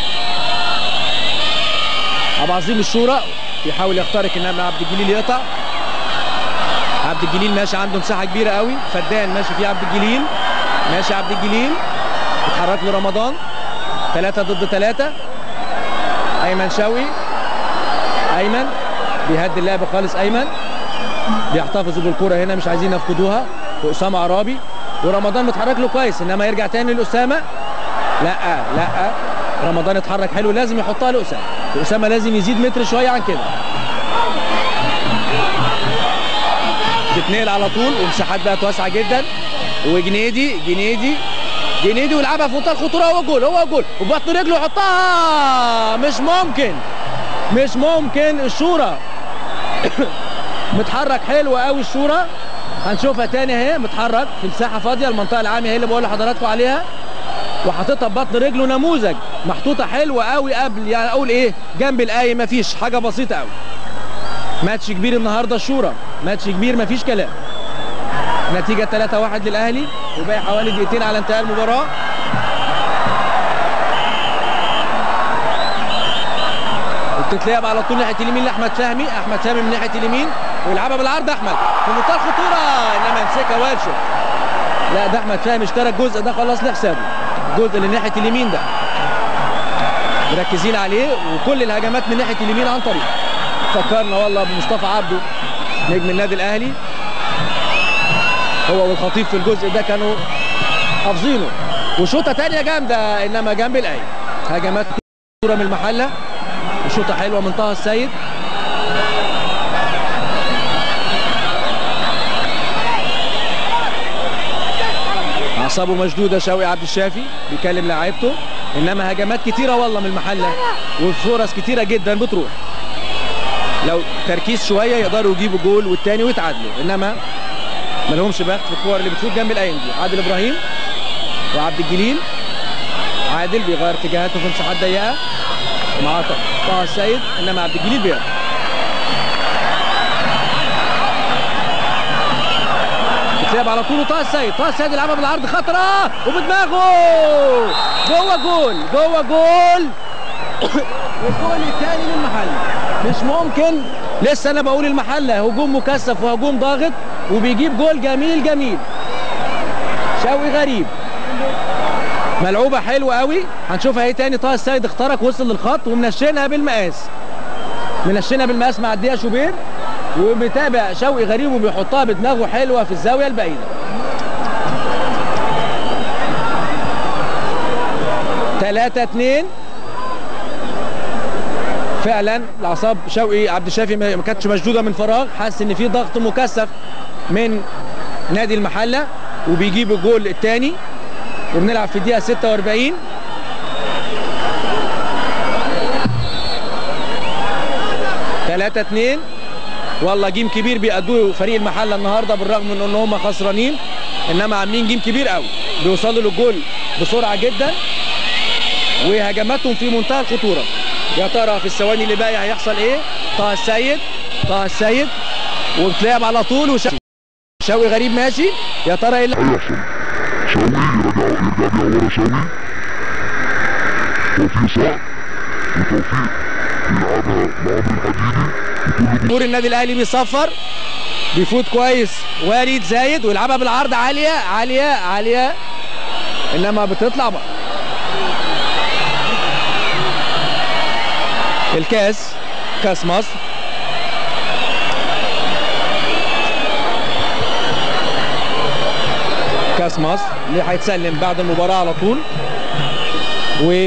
عبد العظيم الشورى بيحاول يخترق انما عبد الجليل يقطع عبد الجليل ماشي عنده مساحه كبيره قوي فدان ماشي فيه عبد الجليل ماشي عبد الجليل اتحرك له رمضان ثلاثة ضد ثلاثة أيمن شوقي أيمن بيهدي اللعب خالص أيمن بيحتفظوا بالكرة هنا مش عايزين يفقدوها وأسامة عرابي ورمضان متحرك له كويس إنما يرجع تاني لأسامة لا لا رمضان اتحرك حلو لازم يحطها لأسامة وأسامة لازم يزيد متر شوية عن كده تتنقل على طول ومساحات بقت واسعه جدا وجنيدي جنيدي جنيدي ويلعبها في منتهى الخطوره هو جول هو جول وبطن رجله يحطها مش ممكن مش ممكن الشوره متحرك حلو قوي الشوره هنشوفها تاني اهي متحرك في مساحه فاضيه المنطقه العامه هي اللي بقول لحضراتكم عليها وحاططها ببطن رجله نموذج محطوطه حلوه قوي قبل يعني اقول ايه جنب الاي مفيش حاجه بسيطه قوي ماتش كبير النهارده الشورى ماتش كبير مفيش كلام نتيجه 3-1 للاهلي وباقي حوالي دقيقتين على انتهاء المباراه وبتتلعب على طول ناحيه اليمين لاحمد فهمي احمد فهمي من ناحيه اليمين ويلعبها بالعرض احمد في منتهى الخطوره انما يمسكها وارشه لا ده احمد فهمي اشترى الجزء ده خلاص لحسابه الجزء اللي ناحيه اليمين ده مركزين عليه وكل الهجمات من ناحيه اليمين عن طريق فكرنا والله بمصطفى عبده نجم النادي الاهلي هو والخطيب في الجزء ده كانوا حافظينه وشوطه تانية جامده انما جنب الاي هجمات كوره من المحله وشوطه حلوه من طه السيد اعصابه مشدوده شوقي عبد الشافي بيكلم لاعيبته انما هجمات كتيره والله من المحله وفرص كتيره جدا بتروح لو تركيز شويه يقدروا يجيبوا جول والتاني ويتعادلوا انما ما لهمش بخت في الكور اللي بتفوت جنب الايام دي عادل ابراهيم وعبد الجليل عادل بيغير اتجاهاته في مساحات ضيقه معاه طه السيد انما عبد الجليل بيرد بتلعب على طول طه السيد طه السيد يلعبها بالعرض خطره وبدماغه جوه جول جوه جول الجول الثاني للمحل مش ممكن لسه انا بقول المحله هجوم مكثف وهجوم ضاغط وبيجيب جول جميل جميل شوقي غريب ملعوبه حلوه قوي هنشوفها ايه تاني طه السيد اخترق وصل للخط ومنشنها بالمقاس منشنها بالمقاس مع الدقيقه شوبير وبيتابع شوقي غريب وبيحطها بدماغه حلوه في الزاويه البعيده ثلاثة اتنين فعلا الاعصاب شوقي عبد الشافي ما كانتش مشدوده من فراغ حاسس ان في ضغط مكثف من نادي المحله وبيجيب الجول الثاني وبنلعب في الدقيقه 46 3 2 والله جيم كبير بيأدوه فريق المحله النهارده بالرغم من ان هم خسرانين انما عاملين جيم كبير قوي بيوصلوا للجول بسرعه جدا وهجماتهم في منتهى الخطوره يا ترى في الثواني اللي باقيه هيحصل ايه طه السيد طه السيد وبتلعب على طول وشوقي شوقي غريب ماشي يا ترى ايه اللي هيحصل شوقي يرجع يرجع بيها ورا شوقي توفيق صعب وتوفيق يلعبها لعمرو الحديدي جمهور النادي الاهلي بيصفر بيفوت كويس وليد زايد ويلعبها بالعرض عاليه عاليه عاليه انما بتطلع بقى الكاس كاس مصر كاس مصر اللي هيتسلم بعد المباراة على طول و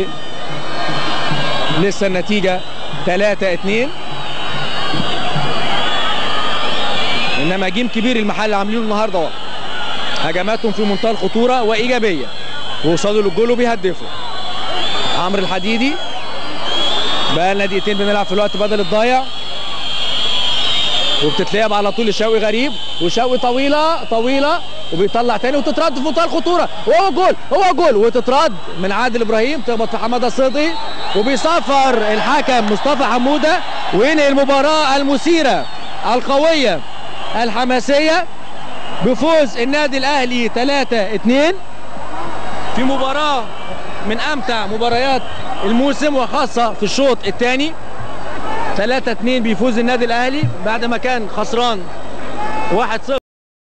لسه النتيجة 3 2 انما جيم كبير المحل عاملينه النهارده اهو هجماتهم في منتهى الخطورة وايجابية ووصلوا للجول وبيهدفوا عمرو الحديدي بقى لنا دقيقتين بنلعب في الوقت بدل الضايع وبتتلعب على طول لشوقي غريب وشوقي طويله طويله وبيطلع تاني وتترد في منتهى الخطوره وهو جول هو جول وتترد من عادل ابراهيم تخبط في حماده صدقي وبيصفر الحكم مصطفى حموده وينهي المباراه المثيره القويه الحماسيه بفوز النادي الاهلي 3 2 في مباراه من امتع مباريات الموسم وخاصه في الشوط الثاني 3 2 بيفوز النادي الاهلي بعد ما كان خسران 1 0